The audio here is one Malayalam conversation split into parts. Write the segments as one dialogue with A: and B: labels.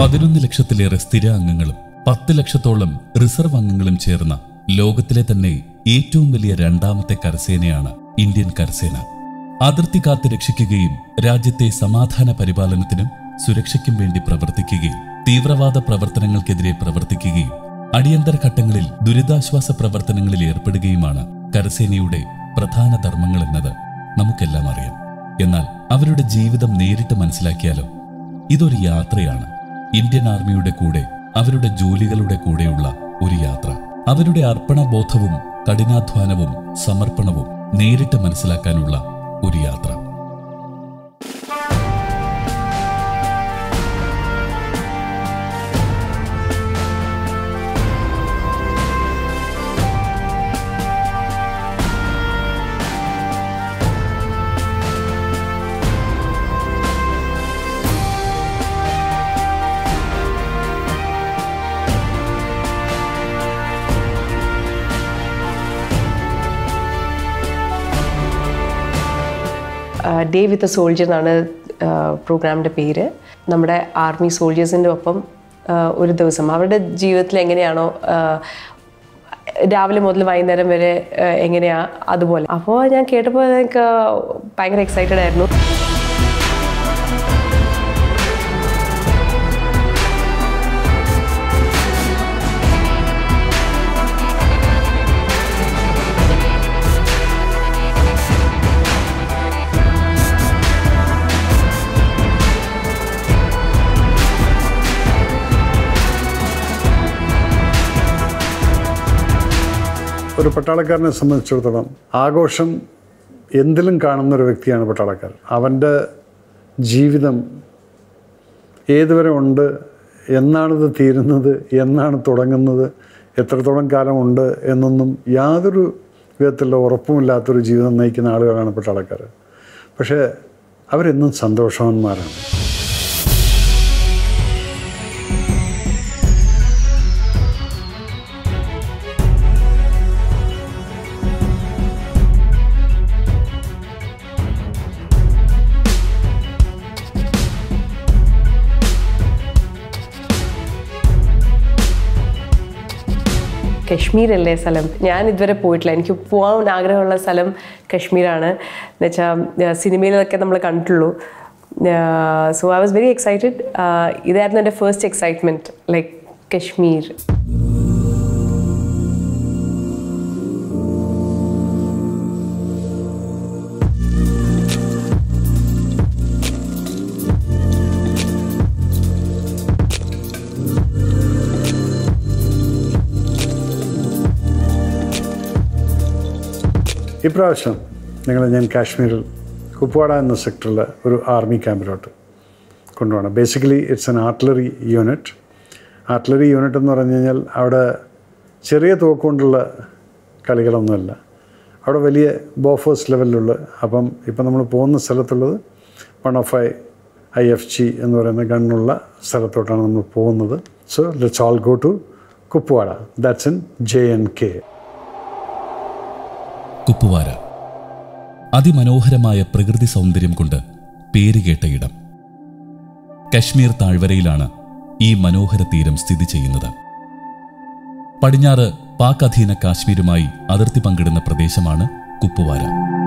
A: പതിനൊന്ന് ലക്ഷത്തിലേറെ സ്ഥിര അംഗങ്ങളും പത്ത് ലക്ഷത്തോളം റിസർവ് അംഗങ്ങളും ചേർന്ന ലോകത്തിലെ തന്നെ ഏറ്റവും വലിയ രണ്ടാമത്തെ കരസേനയാണ് ഇന്ത്യൻ കരസേന അതിർത്തി കാത്ത് രക്ഷിക്കുകയും രാജ്യത്തെ സമാധാന പരിപാലനത്തിനും സുരക്ഷയ്ക്കും വേണ്ടി പ്രവർത്തിക്കുകയും തീവ്രവാദ പ്രവർത്തനങ്ങൾക്കെതിരെ പ്രവർത്തിക്കുകയും അടിയന്തര ഘട്ടങ്ങളിൽ ദുരിതാശ്വാസ പ്രവർത്തനങ്ങളിൽ ഏർപ്പെടുകയുമാണ് കരസേനയുടെ പ്രധാന ധർമ്മങ്ങൾ എന്നത് നമുക്കെല്ലാം അറിയാം എന്നാൽ അവരുടെ ജീവിതം നേരിട്ട് മനസ്സിലാക്കിയാലോ ഇതൊരു യാത്രയാണ് ഇന്ത്യൻ ആർമിയുടെ കൂടെ അവരുടെ ജോലികളുടെ കൂടെയുള്ള ഒരു യാത്ര അവരുടെ അർപ്പണബോധവും കഠിനാധ്വാനവും സമർപ്പണവും നേരിട്ട് മനസ്സിലാക്കാനുള്ള ഒരു യാത്ര
B: ഡേ വിത്ത് എ സോൾജർ എന്നാണ് പ്രോഗ്രാമിൻ്റെ പേര് നമ്മുടെ ആർമി സോൾജേഴ്സിൻ്റെ ഒപ്പം ആ, ഒരു ദിവസം അവരുടെ ജീവിതത്തിൽ എങ്ങനെയാണോ ആ, രാവിലെ മുതൽ വൈകുന്നേരം വരെ ആ, എങ്ങനെയാ അതുപോലെ അപ്പോൾ ഞാൻ കേട്ടപ്പോൾ എനിക്ക് ഭയങ്കര എക്സൈറ്റഡ് ആയിരുന്നു
C: ഒരു പട്ടാളക്കാരനെ സംബന്ധിച്ചിടത്തോളം ആഘോഷം എന്തിലും കാണുന്ന ഒരു വ്യക്തിയാണ് പട്ടാളക്കാരൻ അവൻ്റെ ജീവിതം ഏതുവരെ ഉണ്ട് എന്നാണിത് തീരുന്നത് എന്നാണ് തുടങ്ങുന്നത് എത്രത്തോളം കാലമുണ്ട് എന്നൊന്നും യാതൊരു വിധത്തിലുള്ള ഉറപ്പുമില്ലാത്തൊരു ജീവിതം നയിക്കുന്ന ആളുകളാണ് പട്ടാളക്കാർ പക്ഷേ അവരെന്നും സന്തോഷവാന്മാരാണ്
B: കശ്മീർ അല്ലേ സ്ഥലം ഞാൻ ഇതുവരെ പോയിട്ടില്ല എനിക്ക് പോകാൻ ആഗ്രഹമുള്ള സ്ഥലം കശ്മീരാണ് എന്നുവെച്ചാൽ സിനിമയിലൊക്കെ നമ്മൾ കണ്ടിട്ടുള്ളൂ so I was very excited ഇതായിരുന്നു എൻ്റെ ഫസ്റ്റ് എക്സൈറ്റ്മെൻറ്റ് ലൈക്ക് കശ്മീർ
C: ഇപ്രാവശ്യം നിങ്ങളെ ഞാൻ കാശ്മീരിൽ കുപ്വാഡ എന്ന സെക്ടറിൽ ഒരു ആർമി ക്യാമ്പിലോട്ട് കൊണ്ടുപോകണം basically it's an artillery unit artillery unit എന്ന് പറഞ്ഞു കഴിഞ്ഞാൽ അവിടെ ചെറിയ തോക്കുകൊണ്ടുള്ള കളികളൊന്നുമല്ല അവിടെ വലിയ ബോഫേഴ്സ് ലെവലിലുള്ള അപ്പം ഇപ്പം നമ്മൾ പോകുന്ന സ്ഥലത്തുള്ളത് one of I I F G എന്ന് പറയുന്ന ഗണ്ണുള്ള സ്ഥലത്തോട്ടാണ് നമ്മൾ പോകുന്നത് so let's all go to Kupwara that's in J and K
A: Kupwara അതിമനോഹരമായ പ്രകൃതി സൗന്ദര്യം കൊണ്ട് പേരുകേട്ട ഇടം കശ്മീർ താഴ്വരയിലാണ് ഈ മനോഹര തീരം സ്ഥിതി ചെയ്യുന്നത് പടിഞ്ഞാറ് പാക് അധീന കാശ്മീരുമായി അതിർത്തി പങ്കിടുന്ന പ്രദേശമാണ് കുപ്പുവാര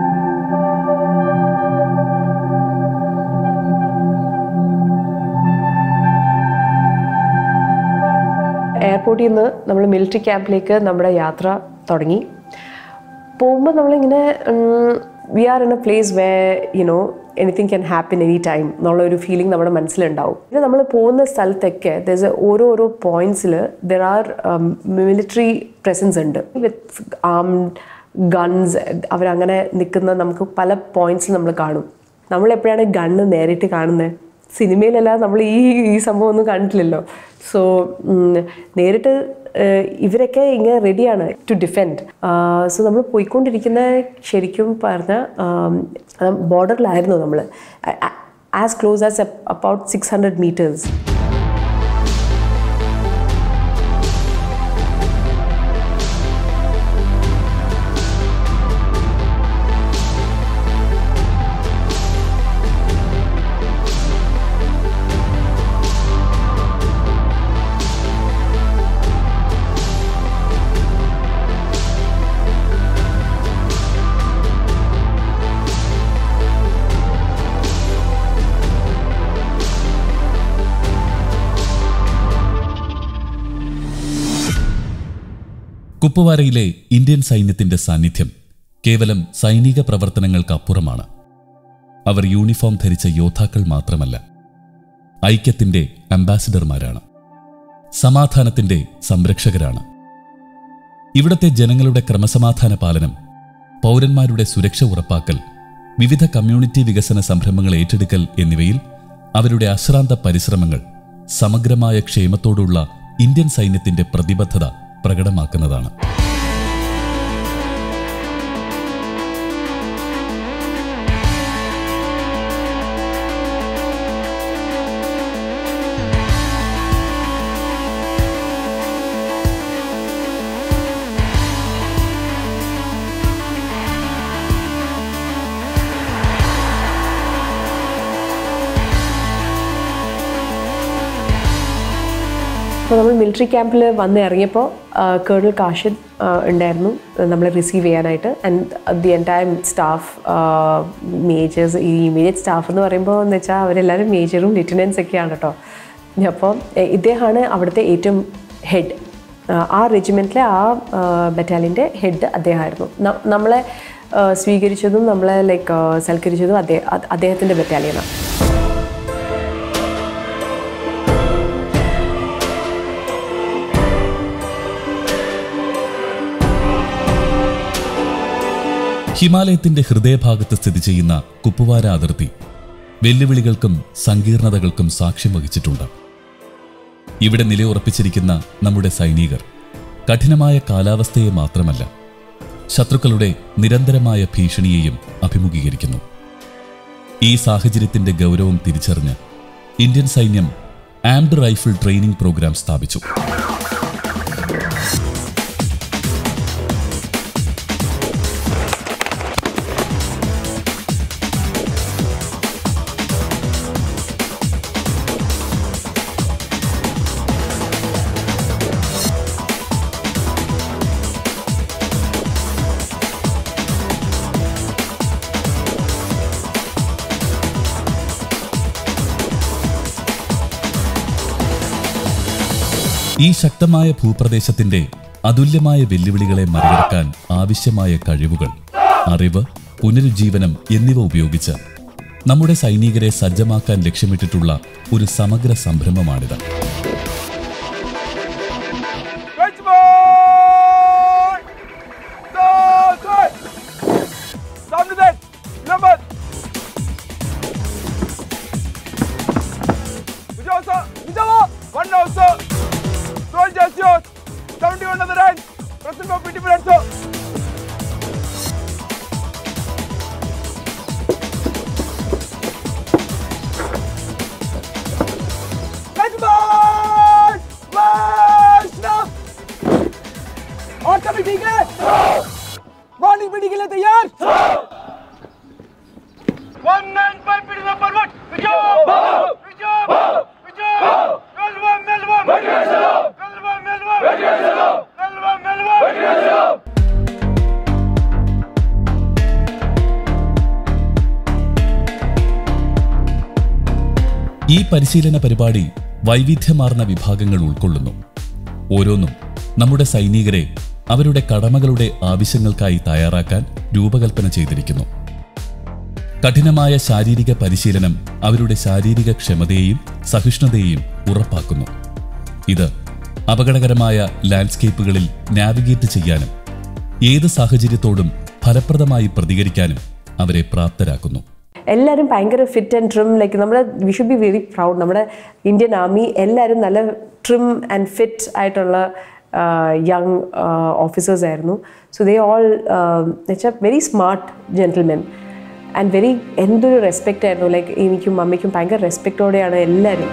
B: എയർപോർട്ടിൽ നിന്ന് നമ്മൾ മിലിറ്ററി ക്യാമ്പിലേക്ക് നമ്മുടെ യാത്ര തുടങ്ങി പോകുമ്പോൾ നമ്മളിങ്ങനെ we are in a place where you know anything can happen any time എന്നുള്ള ഒരു ഫീലിംഗ് നമ്മുടെ മനസ്സിലുണ്ടാവും ഇത് നമ്മൾ പോകുന്ന സ്ഥലത്തൊക്കെ ദർ ഓരോ ഓരോ പോയിന്റ്സിൽ ദർ ആർ മിലിറ്ററി പ്രസൻസ് ഉണ്ട് വിത്ത് ആംഡ് ഗൺസ് അവരങ്ങനെ നിൽക്കുന്ന നമുക്ക് പല പോയിന്റ്സിൽ നമ്മൾ കാണും നമ്മൾ എപ്പോഴാണ് ഗണ്ണ് നേരിട്ട് കാണുന്നത് സിനിമയിലല്ലാതെ നമ്മൾ ഈ ഈ സംഭവം ഒന്നും കണ്ടിട്ടില്ലല്ലോ സോ നേരിട്ട് ഏഹ്, ഇവരൊക്കെ ഇങ്ങനെ റെഡിയാണ് ടു ഡിഫെൻഡ് സോ നമ്മൾ പോയിക്കൊണ്ടിരിക്കുന്ന ശരിക്കും പറഞ്ഞ ബോർഡറിലായിരുന്നു നമ്മൾ as close as about six hundred metres
A: കുപ്പവാരയിലെ ഇന്ത്യൻ സൈന്യത്തിന്റെ സാന്നിധ്യം കേവലം സൈനിക പ്രവർത്തനങ്ങൾക്കപ്പുറമാണ് അവർ യൂണിഫോം ധരിച്ച യോദ്ധാക്കൾ മാത്രമല്ല ഐക്യത്തിന്റെ അംബാസിഡർമാരാണ് സമാധാനത്തിന്റെ സംരക്ഷകരാണ് ഇവിടത്തെ ജനങ്ങളുടെ ക്രമസമാധാന പാലനം പൗരന്മാരുടെ സുരക്ഷ ഉറപ്പാക്കൽ വിവിധ കമ്മ്യൂണിറ്റി വികസന സംരംഭങ്ങൾ ഏറ്റെടുക്കൽ എന്നിവയിൽ അവരുടെ അശ്രാന്ത പരിശ്രമങ്ങൾ സമഗ്രമായ ക്ഷേമത്തോടുള്ള ഇന്ത്യൻ സൈന്യത്തിന്റെ പ്രതിബദ്ധത പ്രകടമാക്കുന്നതാണ്
B: അപ്പോൾ നമ്മൾ മിലിറ്ററി ക്യാമ്പിൽ വന്ന് ഇറങ്ങിയപ്പോൾ കേണൽ കാഷിദ് ആ, ഉണ്ടായിരുന്നു നമ്മളെ റിസീവ് ചെയ്യാനായിട്ട് and the entire staff majors ഈ ഇമീഡിയറ്റ് സ്റ്റാഫ് എന്ന് പറയുമ്പോൾ എന്ന് വെച്ചാൽ അവരെല്ലാവരും മേജറും ലിറ്റനൻസ് ഒക്കെയാണ് കേട്ടോ അപ്പോൾ ഇദ്ദേഹമാണ് അവിടുത്തെ ഏറ്റവും ഹെഡ് ആ റെജിമെൻറ്റിലെ ആ ബറ്റാലിയൻ്റെ ഹെഡ് അദ്ദേഹമായിരുന്നു ന- നമ്മളെ ആ, സ്വീകരിച്ചതും നമ്മളെ ലൈക്ക് സൽക്കരിച്ചതും അദ്ദേഹം അദ്ദേഹത്തിൻ്റെ ബറ്റാലിയനാണ്
A: ഹിമാലയത്തിന്റെ ഹൃദയഭാഗത്ത് സ്ഥിതി ചെയ്യുന്ന കുപ്പുവാര അതിർത്തി വെല്ലുവിളികൾക്കും സങ്കീർണതകൾക്കും സാക്ഷ്യം വഹിച്ചിട്ടുണ്ട് ഇവിടെ നിലയുറപ്പിച്ചിരിക്കുന്ന നമ്മുടെ സൈനികർ കഠിനമായ കാലാവസ്ഥയെ മാത്രമല്ല ശത്രുക്കളുടെ നിരന്തരമായ ഭീഷണിയെയും അഭിമുഖീകരിക്കുന്നു ഈ സാഹചര്യത്തിന്റെ ഗൗരവം തിരിച്ചറിഞ്ഞ് ഇന്ത്യൻ സൈന്യം ആംഡ് റൈഫിൾ ട്രെയിനിംഗ് പ്രോഗ്രാം സ്ഥാപിച്ചു ഈ ശക്തമായ ഭൂപ്രദേശത്തിന്റെ അതുല്യമായ വെല്ലുവിളികളെ മറികടക്കാൻ ആവശ്യമായ കഴിവുകൾ അറിവ് പുനരുജ്ജീവനം എന്നിവ ഉപയോഗിച്ച് നമ്മുടെ സൈനികരെ സജ്ജമാക്കാൻ ലക്ഷ്യമിട്ടിട്ടുള്ള ഒരു സമഗ്ര സംരംഭമാണിത്
D: Richmond! Dawson! Saamne देख, नंबर. विजय sir, विजय one now sir. Soldiers yours, 71 on the rank. Present for PT Brand sir. Richmond! March now! और सभी ठीक है मॉर्निंग पीटी के लिए तैयार one nine five PT number one विजय विजय विजय मेलवा मेलवा मेलवा मेलवा मेलवा मेलवा
A: ഈ പരിശീലന പരിപാടി വൈവിധ്യമാർന്ന വിഭാഗങ്ങൾ ഉൾക്കൊള്ളുന്നു ഓരോന്നും നമ്മുടെ സൈനികരെ അവരുടെ കടമകളുടെ ആവശ്യങ്ങൾക്കായി തയ്യാറാക്കാൻ രൂപകൽപ്പന ചെയ്തിരിക്കുന്നു കഠിനമായ ശാരീരിക പരിശീലനം അവരുടെ ശാരീരിക ക്ഷമതയെയും സഹിഷ്ണുതയെയും ഉറപ്പാക്കുന്നു ഇത് അപകടകരമായ ലാൻഡ്സ്കേപ്പുകളിൽ നാവിഗേറ്റ് ചെയ്യാനും ഏത് സാഹചര്യത്തോടും ഫലപ്രദമായി പ്രതികരിക്കാനും അവരെ പ്രാപ്തരാക്കുന്നു
B: എല്ലാവരും ഭയങ്കര ഫിറ്റ് ആൻഡ് ട്രിം ലൈക്ക് നമ്മുടെ we should be very proud നമ്മുടെ ഇന്ത്യൻ ആർമി എല്ലാവരും നല്ല ട്രിം ആൻഡ് ഫിറ്റ് ആയിട്ടുള്ള യങ് ഓഫീസേഴ്സ് ആയിരുന്നു സോ ദേ ഓൾ വെച്ചാൽ very smart gentlemen and very എന്തൊരു റെസ്പെക്റ്റ് ആയിരുന്നു ലൈക്ക് എനിക്കും മമ്മിക്കും ഭയങ്കര റെസ്പെക്റ്റോടെയാണ് എല്ലാവരും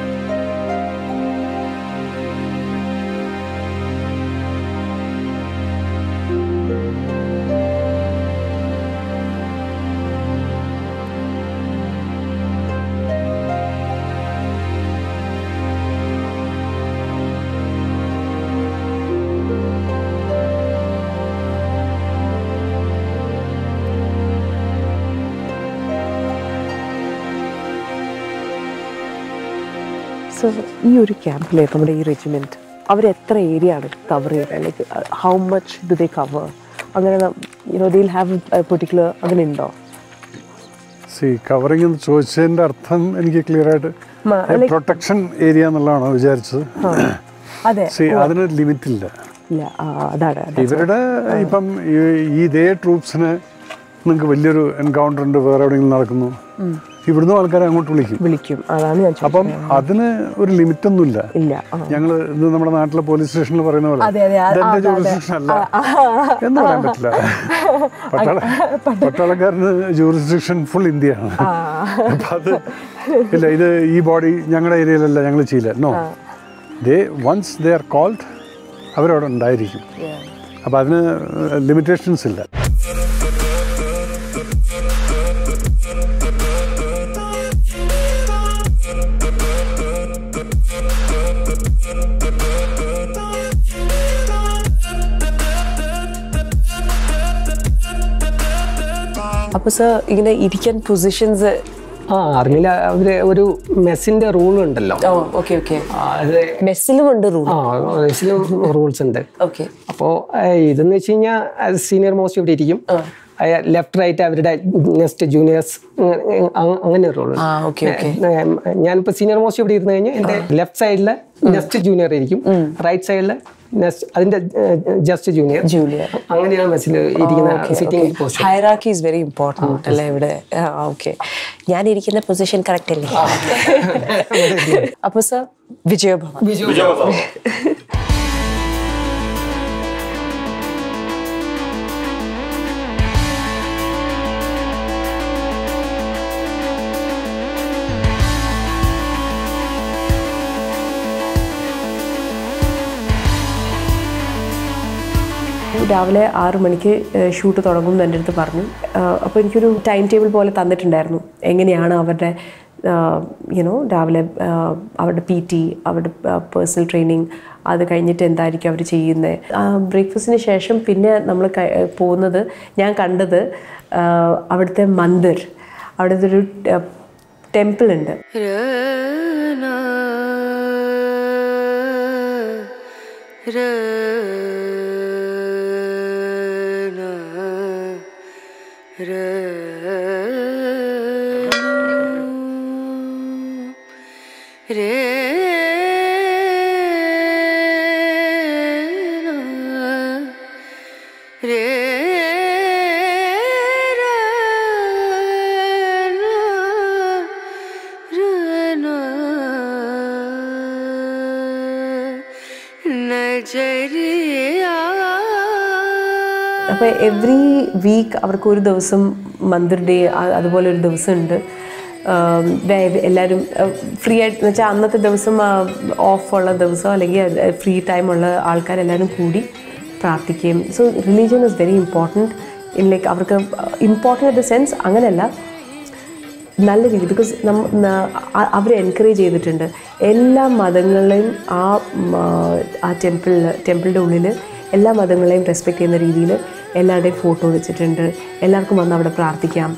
B: സോ ഈ ഒരു ക്യാമ്പിലെ നമ്മുടെ ഈ റെജിമെൻറ്റ് അവർ എത്ര ഏരിയ ആണ് കവർ ചെയ്യുന്നത് like how much do they cover അങ്ങനെ യുനോ ദിൽ ഹാവ് പെർട്ടിക്കുലർ അങ്ങനെ ഉണ്ടോ
C: സി കവറിങ് എന്ന് ചോദിച്ചതിൻ്റെ അർത്ഥം എനിക്ക് ക്ലിയർ ആയിട്ട്
B: മ- like-
C: പ്രൊട്ടക്ഷൻ ഏരിയ എന്നുള്ളതാണോ വിചാരിച്ചത്
B: അതെ
C: സി അതിന് ലിമിറ്റ് ഇല്ല
B: ഇല്ല ആ, അതാണ് അതെ.
C: ഇവരുടെ ഇപ്പം ഈ- ഈ ഇതേ ട്രൂപ്സിന് നിങ്ങൾക്ക് വലിയൊരു എൻകൗണ്ടർ ഉണ്ട് വേറെ എവിടെയെങ്കിലും നടക്കുന്നു ഇവിടുന്ന് ആൾക്കാരെ അങ്ങോട്ട് വിളിക്കും
B: വിളിക്കും അതാണ് ഞാൻ ചോദിച്ചത്
C: അപ്പം അതിന് ഒരു ലിമിറ്റ് ഒന്നുമില്ല
B: ഇല്ല ആ.
C: ഞങ്ങൾ ഇത് നമ്മുടെ നാട്ടിലെ പോലീസ് സ്റ്റേഷനിൽ പറയുന്ന പോലെ
B: അതെ, അതെ, ആ,
C: ഇതെന്റെ
B: അതെ, അതെ.
C: jurisdiction അല്ല എന്ന് പറയാൻ പറ്റില്ല പട്ടാള പട്ടാളക്കാരന് ജൂറിസ്ഡിക്ഷൻ ഫുൾ ഇന്ത്യയാണ് അപ്പൊ അത് ഇല്ല ഇത് ഈ ബോഡി ഞങ്ങളുടെ ഏരിയയിലല്ല ഞങ്ങൾ ചെയ്യില്ല no they once they are called അവരവിടെ ഉണ്ടായിരിക്കും അപ്പം അതിന് ലിമിറ്റേഷൻസ് ഇല്ല
B: അപ്പൊ സർ ഇങ്ങനെ ഇരിക്കാൻ പൊസിഷൻസ്
E: ആ ആർമിയിൽ അവര് ഒരു മെസ്സിന്റെ റൂൾ ഉണ്ടല്ലോ
B: ഓ ഓക്കെ ഓക്കെ
E: ആ, അത്
B: മെസ്സിലും ഉണ്ട് റൂൾ
E: ആ മെസ്സിലും റൂൾസ് ഉണ്ട്
B: ഓക്കെ
E: അപ്പോൾ ഇതെന്ന് വെച്ച് കഴിഞ്ഞാൽ സീനിയർ മോസ്റ്റ് ഇവിടെ ഇരിക്കും ലെഫ്റ്റ് റൈറ്റ് അവരുടെ നെക്സ്റ്റ് ജൂനിയേഴ്സ് അങ്ങനെ ഒരു റോൾ
B: ആ, okay, okay.
E: ഞാനിപ്പോൾ സീനിയർ മോസ്റ്റ് ഇവിടെ ഇരുന്ന് കഴിഞ്ഞാൽ എൻ്റെ ലെഫ്റ്റ് സൈഡിൽ നെക്സ്റ്റ് ജൂനിയർ ഇരിക്കും റൈറ്റ് സൈഡിൽ നെക്സ്റ്റ് അതിന്റെ ജസ്റ്റ് ജൂനിയർ
B: Junior.
E: അങ്ങനെയാണ് മെസ്സിൽ ഇരിക്കുന്ന sitting post
B: hierarchy is very important അല്ലേ ഇവിടെ ഓക്കെ ഞാൻ ഇരിക്കുന്ന പൊസിഷൻ കറക്റ്റ് അല്ലേ അപ്പൊ സർ വിജയഭവൻ രാവിലെ ആറ് മണിക്ക് ഷൂട്ട് തുടങ്ങും എന്ന് എൻ്റെ അടുത്ത് പറഞ്ഞു അപ്പോൾ എനിക്കൊരു ടൈം ടേബിൾ പോലെ തന്നിട്ടുണ്ടായിരുന്നു എങ്ങനെയാണ് അവരുടെ യുനോ രാവിലെ ആ, അവരുടെ പി ടി അവരുടെ പേഴ്സണൽ ട്രെയിനിങ് അത് കഴിഞ്ഞിട്ട് എന്തായിരിക്കും അവർ ചെയ്യുന്നത് ബ്രേക്ക്ഫാസ്റ്റിന് ശേഷം പിന്നെ നമ്മൾ പോകുന്നത് ഞാൻ കണ്ടത് ആ, അവിടുത്തെ മന്ദിർ അവിടുത്തെ ഒരു ടെമ്പിൾ ഉണ്ട് അപ്പോൾ എവറി വീക്ക് അവർക്ക് ഒരു ദിവസം മന്ദിർ ഡേ അതുപോലെ ഒരു ദിവസം ഉണ്ട് ആം, വേ- എല്ലാവരും ഫ്രീ ആയിട്ട് എന്ന് വെച്ചാൽ അന്നത്തെ ദിവസം ഓഫ് ഉള്ള ദിവസം അല്ലെങ്കിൽ ഫ്രീ ടൈം ഉള്ള ആൾക്കാരെല്ലാവരും കൂടി പ്രാർത്ഥിക്കുകയും so religion is very important in like അവർക്ക് ഇമ്പോർട്ടൻ്റ് ഇൻ ദ സെൻസ് അങ്ങനെയല്ല നല്ല രീതി ബിക്കോസ് നമ്മ അവർ എൻകറേജ് ചെയ്തിട്ടുണ്ട് എല്ലാ മതങ്ങളെയും ആ ഉം, ആ, ആ ടെമ്പിളിൽ ടെമ്പിളിൻ്റെ ഉള്ളിൽ എല്ലാ മതങ്ങളെയും റെസ്പെക്ട് ചെയ്യുന്ന രീതിയിൽ എല്ലാവരുടെയും ഫോട്ടോ വെച്ചിട്ടുണ്ട് എല്ലാവർക്കും വന്ന് അവിടെ പ്രാർത്ഥിക്കാം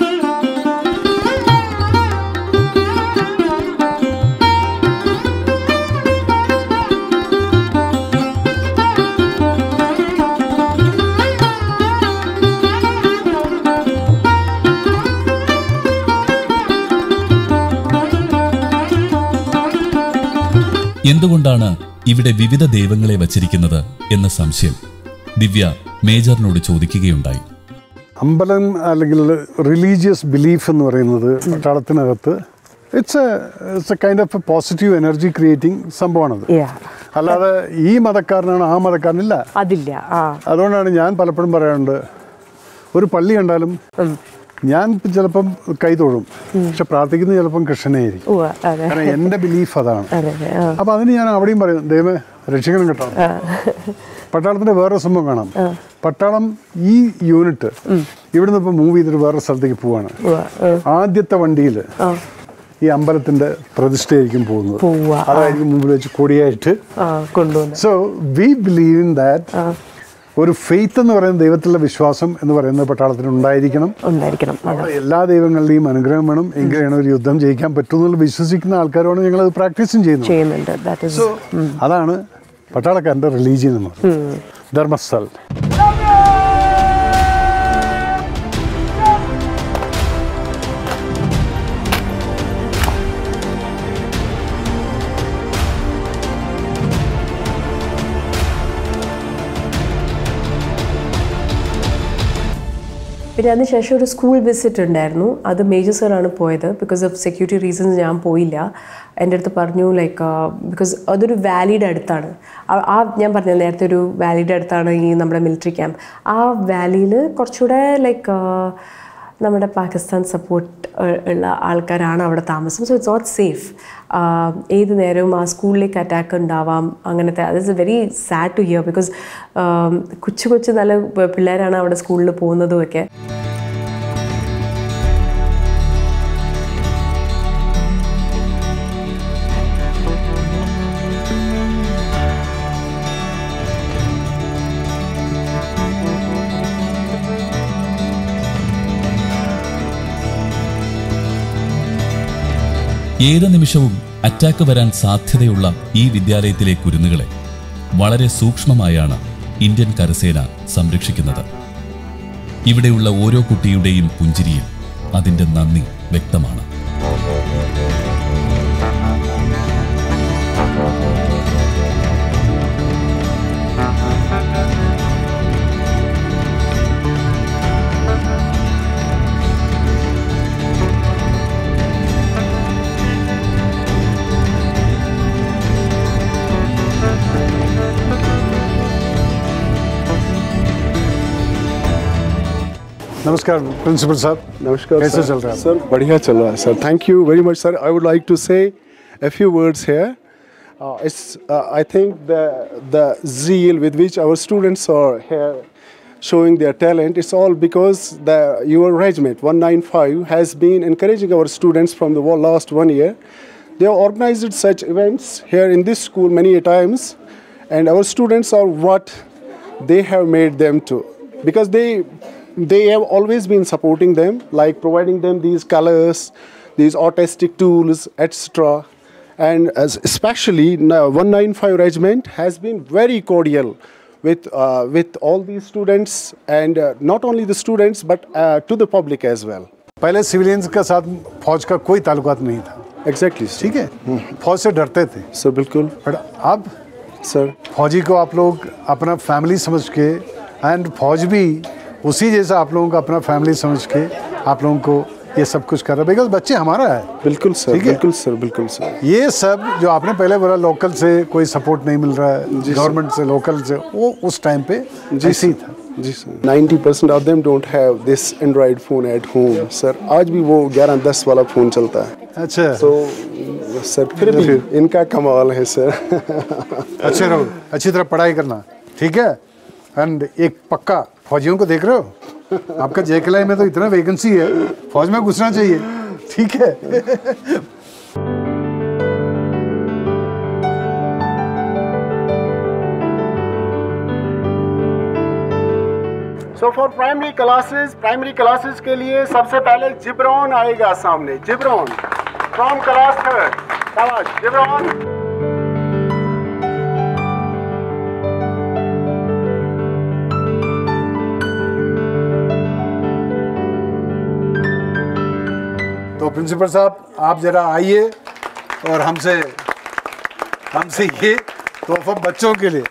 A: എന്തുകൊണ്ടാണ് ഇവിടെ വിവിധ ദൈവങ്ങളെ വച്ചിരിക്കുന്നത് എന്ന സംശയം ദിവ്യ മേജറിനോട് ചോദിക്കുകയുണ്ടായി
C: അമ്പലം അല്ലെങ്കിൽ റിലീജിയസ് ബിലീഫ് എന്ന് പറയുന്നത് പട്ടാളത്തിനകത്ത് it's it's a kind of a positive energy creating സംഭവമാണത് അല്ലാതെ ഈ മതക്കാരനാണ് ആ മതക്കാരനില്ല
B: അതില്ല ആ
C: അതുകൊണ്ടാണ് ഞാൻ പലപ്പോഴും പറയാറുണ്ട് ഒരു പള്ളി കണ്ടാലും ഞാൻ ചിലപ്പം കൈ തൊഴും പക്ഷെ പ്രാർത്ഥിക്കുന്നത് ചിലപ്പം കൃഷ്ണനെ ആയിരിക്കും
B: ഉവ്വ, അതെ
C: കാരണം എൻ്റെ ബിലീഫ് അതാണ്
B: അതെ അതെ ആ
C: അപ്പൊ അതിന് ഞാൻ അവിടെയും പറയും ദൈവമേ രക്ഷിക്കണം കേട്ടോ പട്ടാളത്തിന്റെ വേറെ സംഭവം കാണാം പട്ടാളം ഈ യൂണിറ്റ് ഇവിടുന്ന് ഇപ്പൊ മൂവ് ചെയ്തിട്ട് വേറെ സ്ഥലത്തേക്ക് പോവാണ്
B: ഉവ്വ, ആ.
C: ആദ്യത്തെ വണ്ടിയിൽ ഈ അമ്പലത്തിന്റെ പ്രതിഷ്ഠയായിരിക്കും പോകുന്നത്
B: പോവാ,
C: അതായിരിക്കും മുമ്പിൽ വെച്ച് കൊടിയായിട്ട്
B: ആ കൊണ്ടുവന്ന്
C: so we believe in that ഒരു ഫെയ്ത്ത് എന്ന് പറയുന്ന ദൈവത്തിലുള്ള വിശ്വാസം എന്ന് പറയുന്നത് പട്ടാളത്തിന് ഉണ്ടായിരിക്കണം
B: ഉണ്ടായിരിക്കണം അതെ
C: അവിടെ എല്ലാ ദൈവങ്ങളുടെയും അനുഗ്രഹം വേണം എങ്കിലാണ് ഒരു യുദ്ധം ജയിക്കാൻ പറ്റും എന്നുള്ള വിശ്വസിക്കുന്ന ആൾക്കാരോട് ഞങ്ങൾ അത് പ്രാക്ടീസും ചെയ്യുന്നു
B: ചെയ്യുന്നുണ്ട് ദാറ്റ് ഇസ്
C: സോ അതാണ് പട്ടാളക്കാരൻ്റെ റിലീജിയൻ എന്ന് പറയും ധർമ്മസ്ഥൽ
B: പിന്നെ അതിനുശേഷം ഒരു സ്കൂൾ വിസിറ്റ് ഉണ്ടായിരുന്നു അത് മേജർ സാറാണ് പോയത് ബിക്കോസ് ഓഫ് സെക്യൂരിറ്റി റീസൺസ് ഞാൻ പോയില്ല എൻ്റെ അടുത്ത് പറഞ്ഞു ലൈക്ക് ബിക്കോസ് അതൊരു വാലിയുടെ അടുത്താണ് ആ- ആ ഞാൻ പറഞ്ഞ നേരത്തെ ഒരു വാലിയുടെ അടുത്താണ് ഈ നമ്മുടെ മിലിറ്ററി ക്യാമ്പ് ആ വാലിയിൽ കുറച്ചുകൂടെ ലൈക്ക് നമ്മുടെ പാകിസ്ഥാൻ സപ്പോർട്ട് ഉള്ള ആൾക്കാരാണ് അവിടെ താമസം സോ ഇറ്റ്സ് നോട്ട് സേഫ് ഏത് നേരവും ആ സ്കൂളിലേക്ക് അറ്റാക്ക് ഉണ്ടാവാം അങ്ങനത്തെ അത് is very sad to hear because കൊച്ചു കൊച്ചു നല്ല പിള്ളേരാണ് അവിടെ സ്കൂളിൽ പോകുന്നതും ഒക്കെ
A: ഏത് നിമിഷവും അറ്റാക്ക് വരാൻ സാധ്യതയുള്ള ഈ വിദ്യാലയത്തിലെ കുരുന്നുകളെ വളരെ സൂക്ഷ്മമായാണ് ഇന്ത്യൻ കരസേന സംരക്ഷിക്കുന്നത് ഇവിടെയുള്ള ഓരോ കുട്ടിയുടെയും പുഞ്ചിരിയിൽ അതിന്റെ നന്ദി വ്യക്തമാണ്
C: नमस्कार प्रिंसिपल साहब
F: नमस्कार
C: कैसे
F: सर।
C: चल रहा है
F: सर बढ़िया चल रहा है sir thank you very much sir I would like to say a few words here uh, it's uh, i think the the zeal with which our students are here showing their talent it's all because the your regiment 195 has been encouraging our students from the wa- last one year they have organized such events here in this school many a times and our students are what they have made them to because they they have always been supporting them like providing them these colors these artistic tools etc and as especially now 195 regiment has been very cordial with uh, with all these students and uh, not only the students but uh, to the public as well
C: पहले सिविलियंस के साथ फौज का कोई ताल्लुकात नहीं था
F: exactly sir.
C: ठीक है फौज से डरते थे
F: sir bilkul
C: बट अब
F: sir
C: फौजी को आप लोग अपना फैमिली समझ के एंड फौज भी उसी जैसा आप लोगों को अपना फैमिली समझ के आप लोगों को ये सब कुछ कर रहा है बिकॉज बच्चे हमारा है
F: बिल्कुल सर
C: ठीक है?
F: बिल्कुल सर बिल्कुल सर
C: ये सब जो आपने पहले बोला लोकल से कोई सपोर्ट नहीं मिल रहा है गवर्नमेंट से लोकल से वो उस टाइम पे ऐसे ही था
F: जी sir 90% of them don't have this Android phone at home sir आज भी वो 11 10 वाला फोन चलता है
C: अच्छा
F: तो सर फिर भी इनका कमाल है सर
C: अच्छे रहो अच्छी तरह पढ़ाई करना ठीक है एंड एक पक्का फौजियों को देख रहे हो आपका जेकलाई में तो इतना वैकेंसी है फौज में घुसना चाहिए ठीक है
F: so for primary classes primary classes के लिए सबसे पहले जिब्रॉन आएगा सामने जिब्रॉन फ्रॉम क्लास थर्ड शाबाश जिब्रॉन
C: तो प्रिंसिपल साहब आप जरा आइए और हमसे हमसे ये तोहफा बच्चों के लिए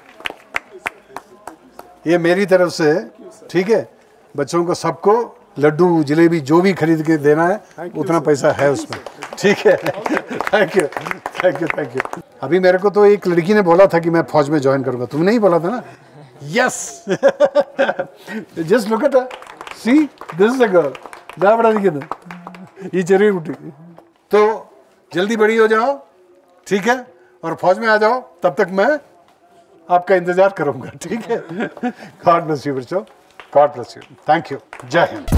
C: ये मेरी तरफ से है ठीक है बच्चों को सबको लड्डू जलेबी जो भी खरीद के देना है उतना पैसा है उसमें ठीक है thank you thank you thank you अभी मेरे को तो एक लड़की ने बोला था कि मैं फौज में ज्वाइन करूंगा तुमने ही बोला था ना yes just look at see this is a girl ഇതാ ഇവിടെ നിൽക്കുന്നത് ഈ ചെറിയ കുട്ടി तो जल्दी बड़ी हो जाओ ठीक है और फौज में आ जाओ तब तक मैं आपका इंतजार करूंगा ठीक है गॉड ब्लेस यू बच्चों God bless you thank you जय हिंद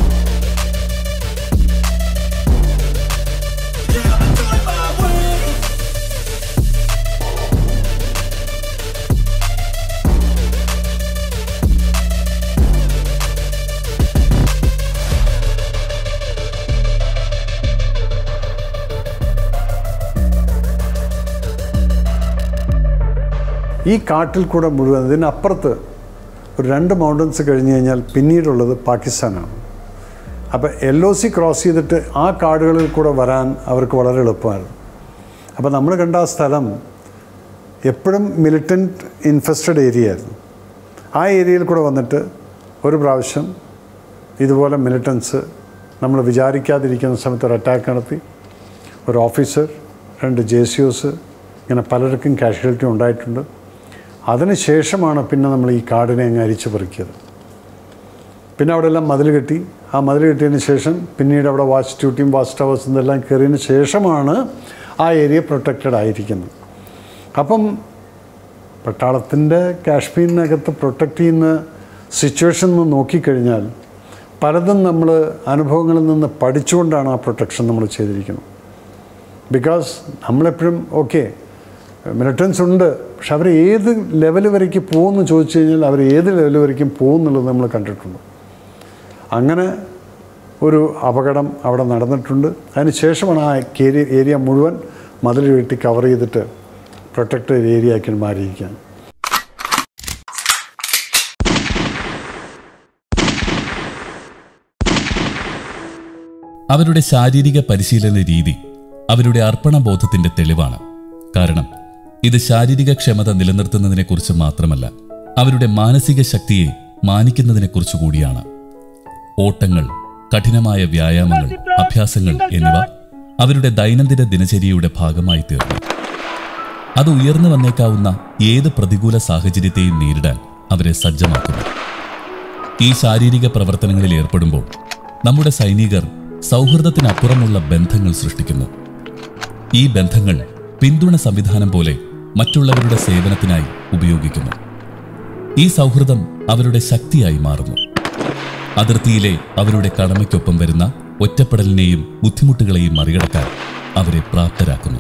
C: ഈ കാട്ടിൽ കൂടെ മുഴുവൻ ഇതിനപ്പുറത്ത് ഒരു രണ്ട് മൗണ്ടൻസ് കഴിഞ്ഞ് കഴിഞ്ഞാൽ പിന്നീടുള്ളത് പാകിസ്ഥാനാണ് അപ്പോൾ എൽ ഒ സി ക്രോസ് ചെയ്തിട്ട് ആ കാടുകളിൽ കൂടെ വരാൻ അവർക്ക് വളരെ എളുപ്പമായിരുന്നു അപ്പോൾ നമ്മൾ കണ്ട ആ സ്ഥലം എപ്പോഴും മിലിറ്റൻറ്റ് ഇൻഫെസ്റ്റഡ് ഏരിയ ആയിരുന്നു ആ ഏരിയയിൽ കൂടെ വന്നിട്ട് ഒരു പ്രാവശ്യം ഇതുപോലെ മിലിറ്റൻസ് നമ്മൾ വിചാരിക്കാതിരിക്കുന്ന സമയത്ത് ഒരു അറ്റാക്ക് നടത്തി ഒരു ഓഫീസർ രണ്ട് ജെ സി ഒസ് ഇങ്ങനെ പലർക്കും കാഷ്വാലിറ്റി ഉണ്ടായിട്ടുണ്ട് അതിനുശേഷമാണ് പിന്നെ നമ്മൾ ഈ കാടിനെ അങ്ങ് അരിച്ചു പറിക്കിയത് പിന്നെ അവിടെ എല്ലാം മതിൽ കെട്ടി ആ മതിൽ കെട്ടിയതിന് ശേഷം പിന്നീട് അവിടെ വാച്ച് ഡ്യൂട്ടിയും വാച്ച് ടവേഴ്സും ഇതെല്ലാം കയറിയതിന് ശേഷമാണ് ആ ഏരിയ പ്രൊട്ടക്റ്റഡ് ആയിരിക്കുന്നത് അപ്പം പട്ടാളത്തിൻ്റെ കാശ്മീരിനകത്ത് പ്രൊട്ടക്റ്റ് ചെയ്യുന്ന സിറ്റുവേഷൻ നിന്ന് നോക്കിക്കഴിഞ്ഞാൽ പലതും നമ്മൾ അനുഭവങ്ങളിൽ നിന്ന് പഠിച്ചുകൊണ്ടാണ് ആ പ്രൊട്ടക്ഷൻ നമ്മൾ ചെയ്തിരിക്കുന്നത് ബിക്കോസ് നമ്മളെപ്പോഴും ഓക്കെ മിലിറ്റൻസ് ഉണ്ട് പക്ഷെ അവർ ഏത് ലെവൽ വരയ്ക്ക് പോകുമെന്ന് ചോദിച്ചു കഴിഞ്ഞാൽ അവർ ഏത് ലെവൽ വരയ്ക്കും പോകുമെന്നുള്ളത് നമ്മൾ കണ്ടിട്ടുണ്ട് അങ്ങനെ ഒരു അപകടം അവിടെ നടന്നിട്ടുണ്ട് അതിന് ശേഷമാണ് ആ ഏരിയ ഏരിയ മുഴുവൻ മതിൽ കെട്ടി കവർ ചെയ്തിട്ട് പ്രൊട്ടക്റ്റഡ് ഏരിയ ആക്കി മാറിയിരിക്കുകയാണ്
A: അവരുടെ ശാരീരിക പരിശീലന രീതി അവരുടെ അർപ്പണബോധത്തിന്റെ തെളിവാണ് കാരണം ഇത് ശാരീരിക ക്ഷമത നിലനിർത്തുന്നതിനെക്കുറിച്ച് മാത്രമല്ല അവരുടെ മാനസിക ശക്തിയെ മാനിക്കുന്നതിനെക്കുറിച്ച് കൂടിയാണ് ഓട്ടങ്ങൾ കഠിനമായ വ്യായാമങ്ങൾ അഭ്യാസങ്ങൾ എന്നിവ അവരുടെ ദൈനംദിന ദിനചര്യയുടെ ഭാഗമായി തീർന്നു അത് ഉയർന്നു വന്നേക്കാവുന്ന ഏത് പ്രതികൂല സാഹചര്യത്തെയും നേരിടാൻ അവരെ സജ്ജമാക്കുന്നു ഈ ശാരീരിക പ്രവർത്തനങ്ങളിൽ ഏർപ്പെടുമ്പോൾ നമ്മുടെ സൈനികർ സൗഹൃദത്തിനപ്പുറമുള്ള ബന്ധങ്ങൾ സൃഷ്ടിക്കുന്നു ഈ ബന്ധങ്ങൾ പിന്തുണ സംവിധാനം പോലെ മറ്റുള്ളവരുടെ സേവനത്തിനായി ഉപയോഗിക്കുന്നു ഈ സൗഹൃദം അവരുടെ ശക്തിയായി മാറുന്നു അതിർത്തിയിലെ അവരുടെ കടമയ്ക്കൊപ്പം വരുന്ന ഒറ്റപ്പെടലിനെയും ബുദ്ധിമുട്ടുകളെയും മറികടക്കാൻ അവരെ പ്രാപ്തരാക്കുന്നു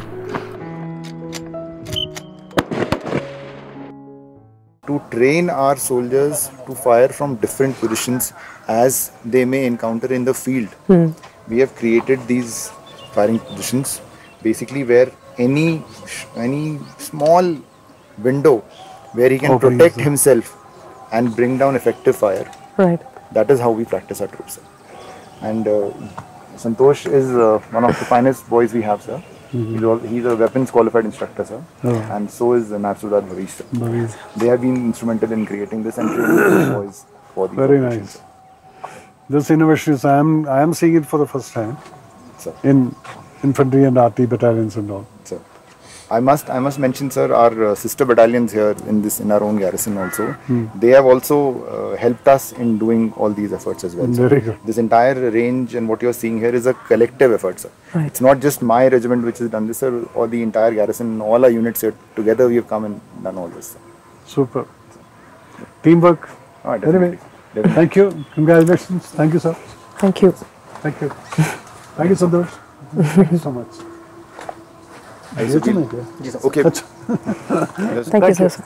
G: to train our soldiers to fire from different positions as they may encounter in the field. We have created these firing positions basically where any sh- any small window where he can
C: Opening
G: protect
C: is-
G: himself and bring down effective fire.
B: Right.
G: That is how we practice our troops. Sir. And uh, Santosh is uh, one of the finest boys we have, sir. He's, all, he's a weapons qualified instructor, sir. And so is uh, Nabsudar Bhavish, sir. They have been instrumental in creating this and training these boys for these
C: Very
G: operations,
C: nice. This innovation is, I am, I am seeing it for the first time
G: Sir.
C: in infantry and RT battalions and all.
G: Sir. I must I must mention, sir, our uh, sister battalions here in this in our own garrison also. They have also uh, helped us in doing all these efforts as well. sir.
C: Very good.
G: This entire range and what you're seeing here is a collective effort, sir.
B: Right.
G: It's not just my regiment which has done this, sir, or the entire garrison, all our units here together. We have come and done all this. Sir.
C: Super. Teamwork.
G: Ah,
C: Anyway,
G: definitely. Definitely.
C: thank you. Congratulations. Thank you, sir.
B: Thank you.
C: Thank you. Thank you, Santosh. Thank you so much. ये तो नहीं किया।
G: Okay.
C: अच्छा
G: Yes,
B: Thank you, sir.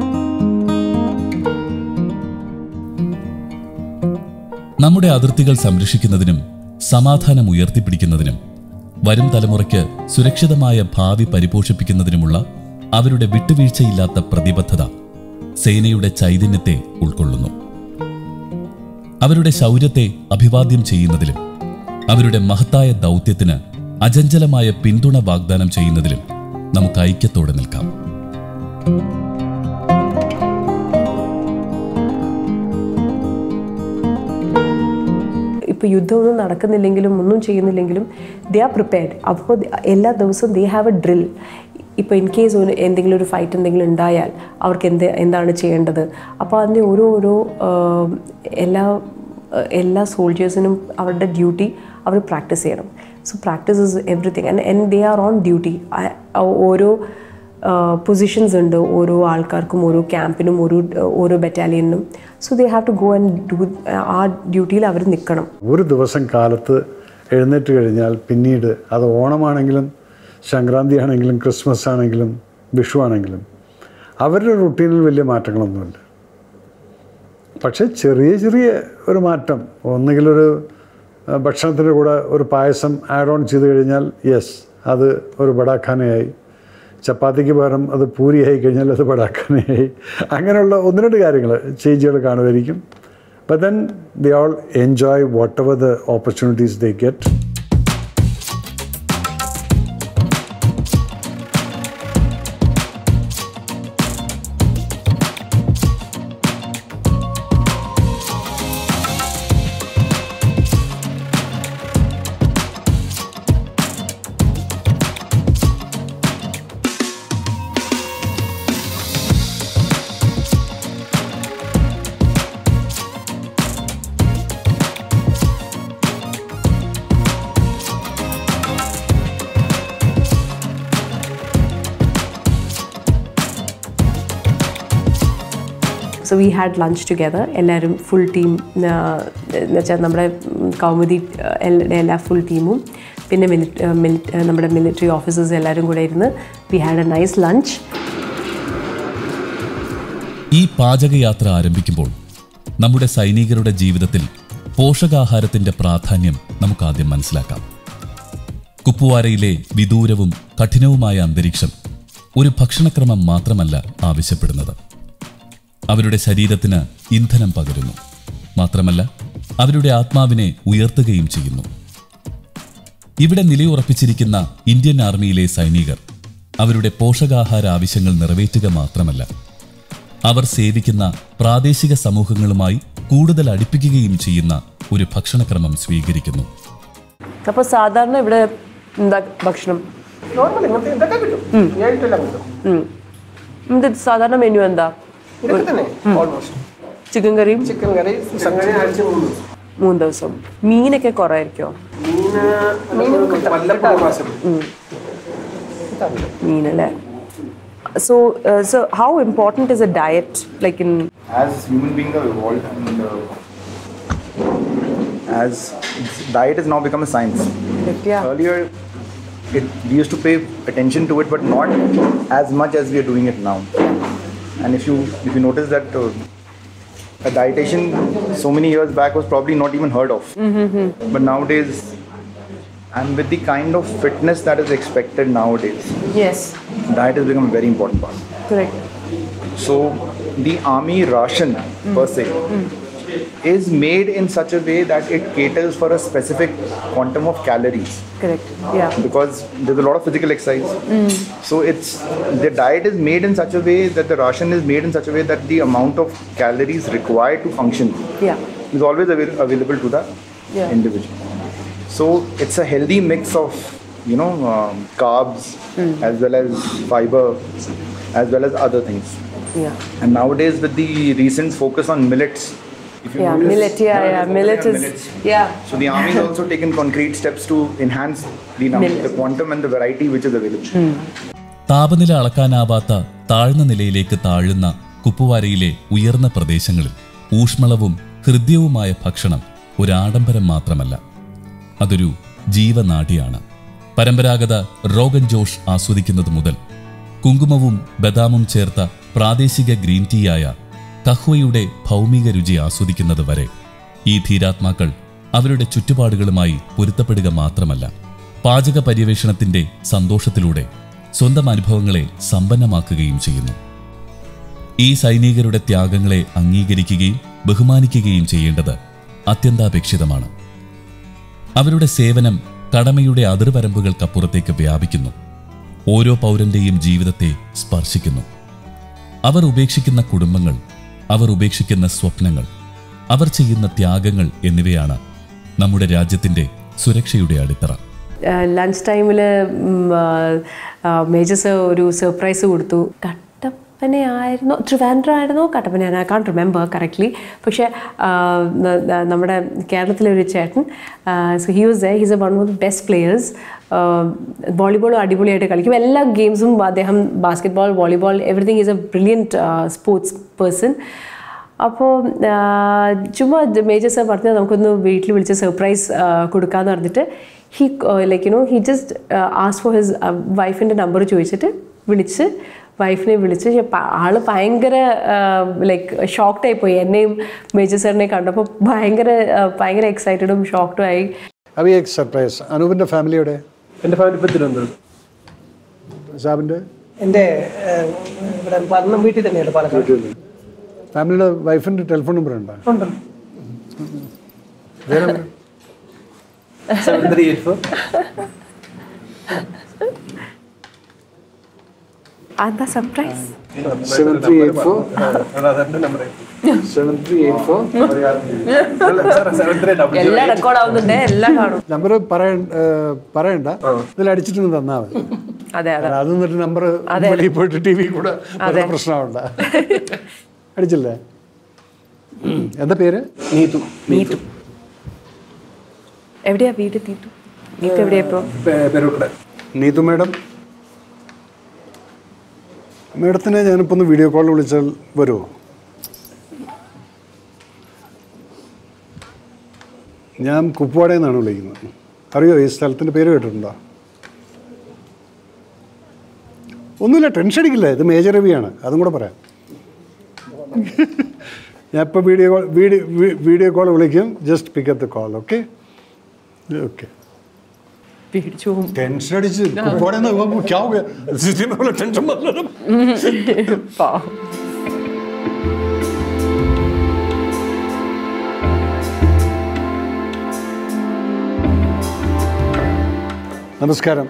A: നമ്മുടെ അതിർത്തികൾ സംരക്ഷിക്കുന്നതിനും സമാധാനം ഉയർത്തിപ്പിടിക്കുന്നതിനും വരും തലമുറയ്ക്ക് സുരക്ഷിതമായ ഭാവി പരിപോഷിപ്പിക്കുന്നതിനുമുള്ള അവരുടെ വിട്ടുവീഴ്ചയില്ലാത്ത പ്രതിബദ്ധത സേനയുടെ ചൈതന്യത്തെ ഉൾക്കൊള്ളുന്നു അവരുടെ ശൗര്യത്തെ അഭിവാദ്യം ചെയ്യുന്നതിലും അവരുടെ മഹത്തായ ദൗത്യത്തിന് അചഞ്ചലമായ പിന്തുണ വാഗ്ദാനം ചെയ്യുന്നതിലും നമുക്ക് ഐക്യത്തോടെ നിൽക്കാം
B: ഇപ്പോൾ യുദ്ധമൊന്നും നടക്കുന്നില്ലെങ്കിലും ഒന്നും ചെയ്യുന്നില്ലെങ്കിലും ദേ ആർ പ്രിപ്പയർഡ് അപ്പോൾ എല്ലാ ദിവസവും ദേ ഹാവ് എ ഡ്രിൽ ഇപ്പോൾ ഇൻ കേസ് ഒരു എന്തെങ്കിലും ഒരു ഫൈറ്റ് എന്തെങ്കിലും ഉണ്ടായാൽ അവർക്ക് എന്ത് എന്താണ് ചെയ്യേണ്ടത് അപ്പോൾ അതിൻ്റെ ഓരോ ഓരോ ആം, എല്ലാ ആ, എല്ലാ സോൾജേഴ്സിനും അവരുടെ ഡ്യൂട്ടി അവർ പ്രാക്ടീസ് ചെയ്യണം so practice is everything and and they are on duty ഓരോ പൊസിഷൻസ് ഉണ്ട് ഓരോ ആൾക്കാർക്കും ഓരോ ക്യാമ്പിനും ഓരോ ഓരോ ബറ്റാലിയനും so they have to go and do ആ ഡ്യൂട്ടിയിൽ അവർ നിൽക്കണം
C: ഒരു ദിവസം കാലത്ത് എഴുന്നേറ്റ് കഴിഞ്ഞാൽ പിന്നീട് അത് ഓണമാണെങ്കിലും സംക്രാന്തി ആണെങ്കിലും ക്രിസ്മസ് ആണെങ്കിലും വിഷു ആണെങ്കിലും അവരുടെ റുട്ടീനിൽ വലിയ മാറ്റങ്ങളൊന്നുമില്ല പക്ഷേ ചെറിയ ചെറിയ ഒരു മാറ്റം ഒന്നുകിലൊരു ആ, ഭക്ഷണത്തിൻ്റെ കൂടെ ഒരു പായസം ആഡ് ഓൺ ചെയ്ത് കഴിഞ്ഞാൽ യെസ് അത് ഒരു ബടാഖാനയായി ചപ്പാത്തിക്ക് പകരം അത് പൂരിയായി കഴിഞ്ഞാൽ അത് പടാക്കാനായി അങ്ങനെയുള്ള ഒന്ന് രണ്ട് കാര്യങ്ങൾ ചേഞ്ചുകൾ കാണുമായിരിക്കും but then they all enjoy whatever the opportunities they get
B: so we had lunch together എല്ലാവരും ഫുൾ ടീം എന്ന് വെച്ചാൽ നമ്മുടെ ഉം, കൗമുദി ആ, എല്ലാ എല്ലാ ഫുൾ ടീമും പിന്നെ മിലിറ്റ് മിലിറ്റ് നമ്മുടെ മിലിറ്ററി ഓഫീസേഴ്സ് എല്ലാവരും കൂടെ ഇരുന്ന് we had a nice lunch
A: ഈ പാചകയാത്ര ആരംഭിക്കുമ്പോൾ നമ്മുടെ സൈനികരുടെ ജീവിതത്തിൽ പോഷകാഹാരത്തിന്റെ പ്രാധാന്യം നമുക്കാദ്യം മനസ്സിലാക്കാം കുപ്പുവാരയിലെ വിദൂരവും കഠിനവുമായ അന്തരീക്ഷം ഒരു ഭക്ഷണക്രമം മാത്രമല്ല ആവശ്യപ്പെടുന്നത് അവരുടെ ശരീരത്തിന് ഇന്ധനം പകരുന്നു മാത്രമല്ല അവരുടെ ആത്മാവിനെ ഉയർത്തുകയും ചെയ്യുന്നു ഇവിടെ നിലയുറപ്പിച്ചിരിക്കുന്ന ഇന്ത്യൻ ആർമിയിലെ സൈനികർ അവരുടെ പോഷകാഹാര ആവശ്യങ്ങൾ നിറവേറ്റുക മാത്രമല്ല അവർ സേവിക്കുന്ന പ്രാദേശിക സമൂഹങ്ങളുമായി കൂടുതൽ അടുപ്പിക്കുകയും ചെയ്യുന്ന ഒരു ഭക്ഷണക്രമം സ്വീകരിക്കുന്നു
B: അപ്പോൾ സാധാരണ ഇവിടെ എന്താ ഭക്ഷണം
E: നോർമൽ ഇങ്ങനത്തെ ഇതൊക്കെ കിട്ടും ഞാനിട്ടെല്ലാം കിട്ടും
B: ഉം. ഇത് സാധാരണ മെനു എന്താ
E: ഇതൊക്കെ തന്നെ ഓൾമോസ്റ്റ്
B: ചിക്കൻ കറിയും
E: ചിക്കൻ കറി ചിക്കൻ കറി ആഴ്ച മൂന്ന് ദിവസം
B: മൂന്ന് ദിവസം മീനൊക്കെ കുറവായിരിക്കുമോ
E: മീന് മീൻ കിട്ടും വല്ലപ്പോഴും മാസം
B: മീനല്ലേ so so how important is a diet like in
G: as human beings have evolved and uh, as diet has now become a science. Earlier, it, we used to pay attention to it, but not as much as we are doing it now. And if you if you notice that uh, a dietitian so many years back was probably not even heard of, but nowadays, and with the kind of fitness that is expected nowadays,
B: yes
G: diet has become a very important part.
B: correct
G: So the army ration per se is made in such a way that it caters for a specific quantum of calories
B: correct yeah
G: because there's a lot of physical exercise. So it's the diet is made in such a way that the ration is made in such a way that the amount of calories required to function
B: yeah
G: is always avail- available to the
B: Yeah.
G: individual. So it's a healthy mix of you know um, carbs as well as fiber as well as other things.
B: yeah
G: And nowadays, with the recent focus on millets, if you
B: yeah
G: notice-
B: millet yeah yeah
G: there's
B: millet
G: focus on
B: is
G: millets.
B: yeah
G: So the army has also taken concrete steps to enhance the number,
B: Millet.
G: the quantum and the variety which is available.
A: താപനില അളക്കാനാവാത്ത താഴ്ന്ന നിലയിലേക്ക് താഴുന്ന കുപ്പുവാരയിലെ ഉയർന്ന പ്രദേശങ്ങളിൽ ഊഷ്മളവും ഹൃദ്യവുമായ ഭക്ഷണം ഒരാഡംബരം മാത്രമല്ല അതൊരു ജീവനാഡിയാണ് പരമ്പരാഗത റോഗൻ ജോഷ് ആസ്വദിക്കുന്നത് മുതൽ കുങ്കുമവും ബദാമും ചേർത്ത പ്രാദേശിക ഗ്രീൻ ടീയായ കഹ്വയുടെ ഭൗമിക രുചി ആസ്വദിക്കുന്നത് വരെ ഈ ധീരാത്മാക്കൾ അവരുടെ ചുറ്റുപാടുകളുമായി പൊരുത്തപ്പെടുക മാത്രമല്ല പാചക പര്യവേഷണത്തിന്റെ സന്തോഷത്തിലൂടെ സ്വന്തം അനുഭവങ്ങളെ സമ്പന്നമാക്കുകയും ചെയ്യുന്നു ഈ സൈനികരുടെ ത്യാഗങ്ങളെ അംഗീകരിക്കുകയും ബഹുമാനിക്കുകയും ചെയ്യേണ്ടത് അത്യന്താപേക്ഷിതമാണ് അവരുടെ സേവനം കടമയുടെ അതിർവരമ്പുകൾക്കപ്പുറത്തേക്ക് വ്യാപിക്കുന്നു ഓരോ പൗരന്റെയും ജീവിതത്തെ സ്പർശിക്കുന്നു അവർ ഉപേക്ഷിക്കുന്ന കുടുംബങ്ങൾ അവർ ഉപേക്ഷിക്കുന്ന സ്വപ്നങ്ങൾ അവർ ചെയ്യുന്ന ത്യാഗങ്ങൾ എന്നിവയാണ് നമ്മുടെ രാജ്യത്തിന്റെ സുരക്ഷയുടെ അടിത്തറ
B: ലഞ്ച് ടൈമിൽ മേജർ സർ ഒരു സർപ്രൈസ് കൊടുത്തു കട്ടപ്പന ആയിരുന്നോ ട്രിവാൻഡ്രം ആയിരുന്നോ Kattappana I can't remember correctly പക്ഷേ ആ, ന- ന- നമ്മുടെ കേരളത്തിലെ ഒരു ചേട്ടൻ so he was he's a one of the best players വോളിബോളും അടിപൊളിയായിട്ട് കളിക്കും എല്ലാ ഗെയിംസും അദ്ദേഹം basketball volleyball everything is a brilliant sports person അപ്പോൾ ചുമ്മാ മേജർ സാർ പറഞ്ഞാൽ നമുക്കൊന്ന് വീട്ടിൽ വിളിച്ച് സർപ്രൈസ് കൊടുക്കാമെന്ന് പറഞ്ഞിട്ട് he like you know he just as for his വൈഫിൻ്റെ നമ്പർ ചോദിച്ചിട്ട് വിളിച്ച് വൈഫിനെ വിളിച്ച് പക്ഷെ പ- ആള് ഭയങ്കര ലൈക്ക് ഷോക്ക്ഡായി പോയി എന്നെയും മേജർ സാറിനെ കണ്ടപ്പോൾ ഭയങ്കര ആ, ഭയങ്കര എക്സൈറ്റഡും ഷോക്ക്ഡും ആയി
C: അവി എക്സ് സർപ്രൈസ് അനൂപിൻ്റെ ഫാമിലിയുടെ
E: എൻ്റെ ഫാമിലി ഇപ്പം തിരുവനന്തപുരം
C: സാബിൻ്റെ
E: എൻ്റെ ഏഹ്, ഇവിടെ പന്നം വീട്ടിൽ തന്നെയാണ് പാലക്കാട്
C: ഫാമിലിയുടെ വൈഫിൻ്റെ ടെലിഫോൺ നമ്പർ ഉണ്ടോ
E: ഉണ്ട്
C: വേറെ
E: സെവൻ ത്രീ എയ്റ്റ് ഫോർ
B: അതെന്താ surprise
C: seven three eight four seven three eight four
B: എല്ലാം റെക്കോർഡ് ആവുന്നുണ്ട് എല്ലാം കാണും
C: നമ്പർ പറയ പറയണ്ട ഇതിൽ അടിച്ചിട്ട് തന്നാൽ മതി
B: അതെ അതെ
C: കാരണം അത് എന്നിട്ട് നമ്പർ വെളിയിൽ പോയിട്ട് ടി വി കൂടെ വെറുതെ പ്രശ്നമുണ്ട അടിച്ചില്ലേ ഉം. എന്താ പേര്
E: നീതു
B: നീതു എവിടെയാ വീട് തീറ്റു നീത്തു എവിടെയാ ഇപ്പൊ
E: പെരുക്കട
C: നീതു മേഡം മേഡത്തിനെ ഞാനിപ്പോൾ ഒന്ന് വീഡിയോ കോൾ വിളിച്ചാൽ വരുമോ ഞാൻ കുപ്പവാടയിൽ നിന്നാണ് വിളിക്കുന്നത് അറിയോ ഈ സ്ഥലത്തിൻ്റെ പേര് കേട്ടിട്ടുണ്ടോ ഒന്നുമില്ല ടെൻഷൻ അടിക്കില്ല ഇത് മേജർ രവിയാണ് അതും കൂടെ പറയാം ഞാൻ ഇപ്പോൾ video call video video call വിളിക്കും just pick up the call okay okay
B: പേടിച്ചു പോകും
C: टेंशन अടിച്ച് കുപ്പവാടയിൽ നിന്ന് क्या हो गया सिटी में बोला टेंशन मत लेना
B: പാവം.
C: നമസ്കാരം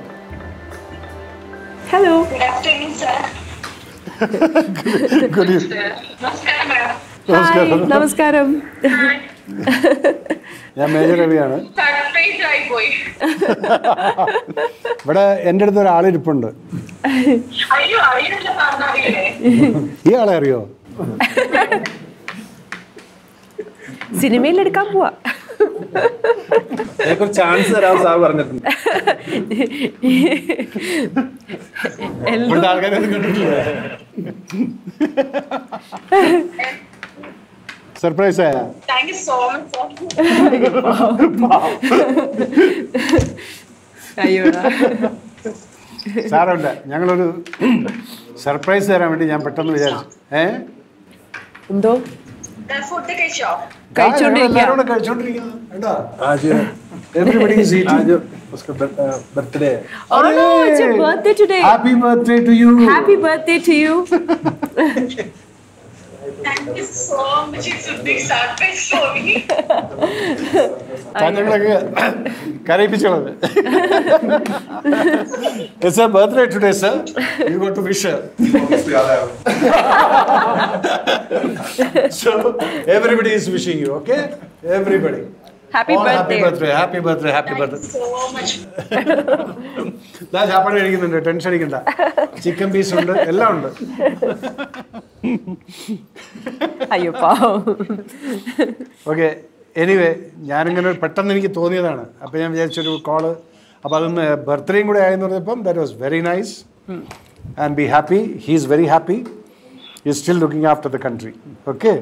B: hello
H: Good afternoon, sir.
C: Good evening
H: Namaskaram, madam.
C: നമസ്കാരം
B: നമസ്കാരം
C: ഞാൻ മേജർ രവിയാണ്
H: Surprise ആയി പോയി.
C: ഇവിടെ എൻ്റെ അടുത്ത് ഒരാളിരിപ്പുണ്ട്
H: അയ്യോ, അറിയില്ല സാറിന് അറിയില്ലേ?
C: ഈ ആളെ അറിയോ
B: സിനിമയിൽ എടുക്കാൻ പോവാ
E: എനിക്കൊരു ചാൻസ് തരാൻ സാർ പറഞ്ഞിട്ടുണ്ട്
C: ഇവിടുത്തെ ആൾക്കാരെ ഒന്നും കണ്ടിട്ടില്ല സർപ്രൈസ് ആയ
H: Thank you so much, sir.
B: അയ്യോടാ
C: സാരമില്ല ഞങ്ങളൊരു സർപ്രൈസ് തരാൻ വേണ്ടി ഞാൻ പെട്ടെന്ന് വിചാരിച്ചു ഏ
B: എന്തോ
H: Then food കഴിച്ചോ?
B: കഴിച്ചോണ്ടിരിക്കുക
C: കഴിച്ചോണ്ടിരിക്കുക everybody is eating
E: birthday
B: Oh no, it's your birthday today.
C: Happy birthday to you
B: Happy birthday to you.
H: Thank you so much. It's a big surprise for me.
C: ഞങ്ങളൊക്കെ കരയിപ്പിച്ചോളത് it's a birthday today sir you got to wish so everybody is wishing you okay everybody
B: Happy
C: happy
B: birthday.
C: Birthday happy birthday happy
H: Thank
C: birthday
H: you so much.
C: ഞാൻ ചാപ്പാട് കഴിക്കുന്നുണ്ട് ടെൻഷൻ അടിക്കണ്ട ചിക്കൻ പീസ് ഉണ്ട് എല്ലാം ഉണ്ട്
B: അയ്യോ പാവം
C: ഓക്കെ എനിവേ ഞാനിങ്ങനെ പെട്ടെന്ന് എനിക്ക് തോന്നിയതാണ് അപ്പോൾ ഞാൻ വിചാരിച്ചൊരു കോള് അപ്പോൾ അതൊന്ന് ബർത്ത്ഡേയും കൂടെ ആയെന്ന് പറഞ്ഞപ്പം that was very nice and be happy he is very happy is still looking after the country okay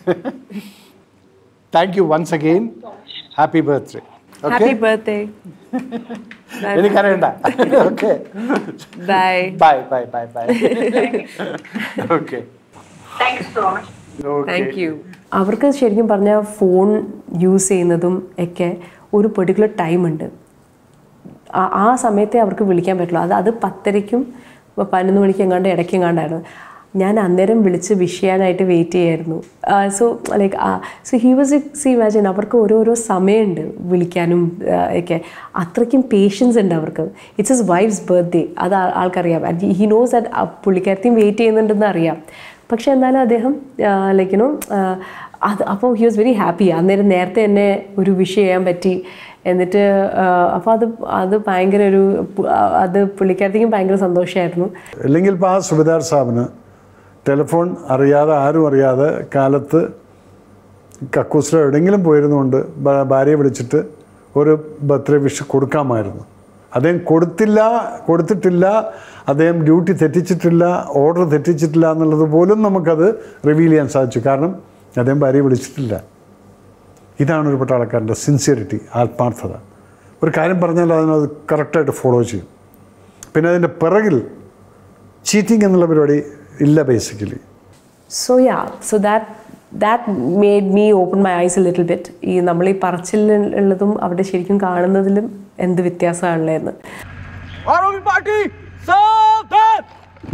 C: thank you once again happy birthday okay
B: happy birthday
C: എനിക്കറിയണ്ട okay
B: bye
C: bye bye bye bye okay
H: Thank you so much.
B: Thank you അവർക്ക് ശരിക്കും പറഞ്ഞാൽ ഫോൺ യൂസ് ചെയ്യുന്നതും ഒക്കെ ഒരു പെർട്ടിക്കുലർ ടൈം ഉണ്ട് ആ- ആ സമയത്തെ അവർക്ക് വിളിക്കാൻ പറ്റുള്ളൂ അത് അത് പത്തരയ്ക്കും പതിനൊന്ന് മണിക്ക് എങ്ങാണ്ട് ഇടയ്ക്ക് എങ്ങാണ്ടായിരുന്നു ഞാൻ അന്നേരം വിളിച്ച് വിഷ് ചെയ്യാനായിട്ട് വെയിറ്റ് ചെയ്യായിരുന്നു so like so he was see imagine അവർക്ക് ഓരോരോ സമയമുണ്ട് വിളിക്കാനും ആ, ഒക്കെ അത്രയ്ക്കും പേഷ്യൻസ് ഉണ്ട് അവർക്ക് ഇറ്റ്സ് ഇസ് വൈഫ്സ് ബർത്ത്ഡേ അത് ആ- ആൾക്കറിയാം ആൻഡ് ഹി നോസ് ദാറ്റ് പുള്ളിക്കാരത്തെയും വെയിറ്റ് ചെയ്യുന്നുണ്ടെന്ന് അറിയാം പക്ഷെ എന്നാലും അദ്ദേഹം ലൈക്ക് യുനോ അത് അപ്പോൾ ഹി വാസ് വെരി ഹാപ്പി അന്നേരം നേരത്തെ തന്നെ ഒരു വിഷ് ചെയ്യാൻ പറ്റി എന്നിട്ട് അപ്പോൾ അത് അത് ഭയങ്കര ഒരു പു- ആ, അത് പുള്ളിക്കാരത്തേക്കും ഭയങ്കര സന്തോഷമായിരുന്നു
C: അല്ലെങ്കിൽ ഇപ്പോൾ ആ സുബിദാർ സാബിന് ടെലിഫോൺ അറിയാതെ ആരും അറിയാതെ കാലത്ത് കക്കൂസിലോ എവിടെയെങ്കിലും പോയിരുന്നുകൊണ്ട് ഭ- ഭാര്യയെ വിളിച്ചിട്ട് ഒരു ബർത്ത്ഡേ വിഷ് കൊടുക്കാമായിരുന്നു അദ്ദേഹം കൊടുത്തില്ല കൊടുത്തിട്ടില്ല അദ്ദേഹം ഡ്യൂട്ടി തെറ്റിച്ചിട്ടില്ല ഓർഡർ തെറ്റിച്ചിട്ടില്ല എന്നുള്ളത് പോലും നമുക്കത് റിവീൽ ചെയ്യാൻ സാധിച്ചു കാരണം അദ്ദേഹം ഭാര്യയെ വിളിച്ചിട്ടില്ല ഇതാണ് ഒരു പട്ടാളക്കാരൻ്റെ സിൻസിയറിറ്റി ആത്മാർത്ഥത ഒരു കാര്യം പറഞ്ഞാൽ അതിനത് കറക്റ്റായിട്ട് ഫോളോ ചെയ്യും പിന്നെ അതിൻ്റെ പിറകിൽ ചീറ്റിംഗ് എന്നുള്ള പരിപാടി ഇല്ല basically
B: so yeah so that that made me open my eyes a little bit ഈ നമ്മൾ ഈ പറച്ചിലുള്ളതും അവിടെ ശരിക്കും കാണുന്നതിലും എന്ത് വ്യത്യാസമാണുള്ളതെന്ന്
D: Army party, sav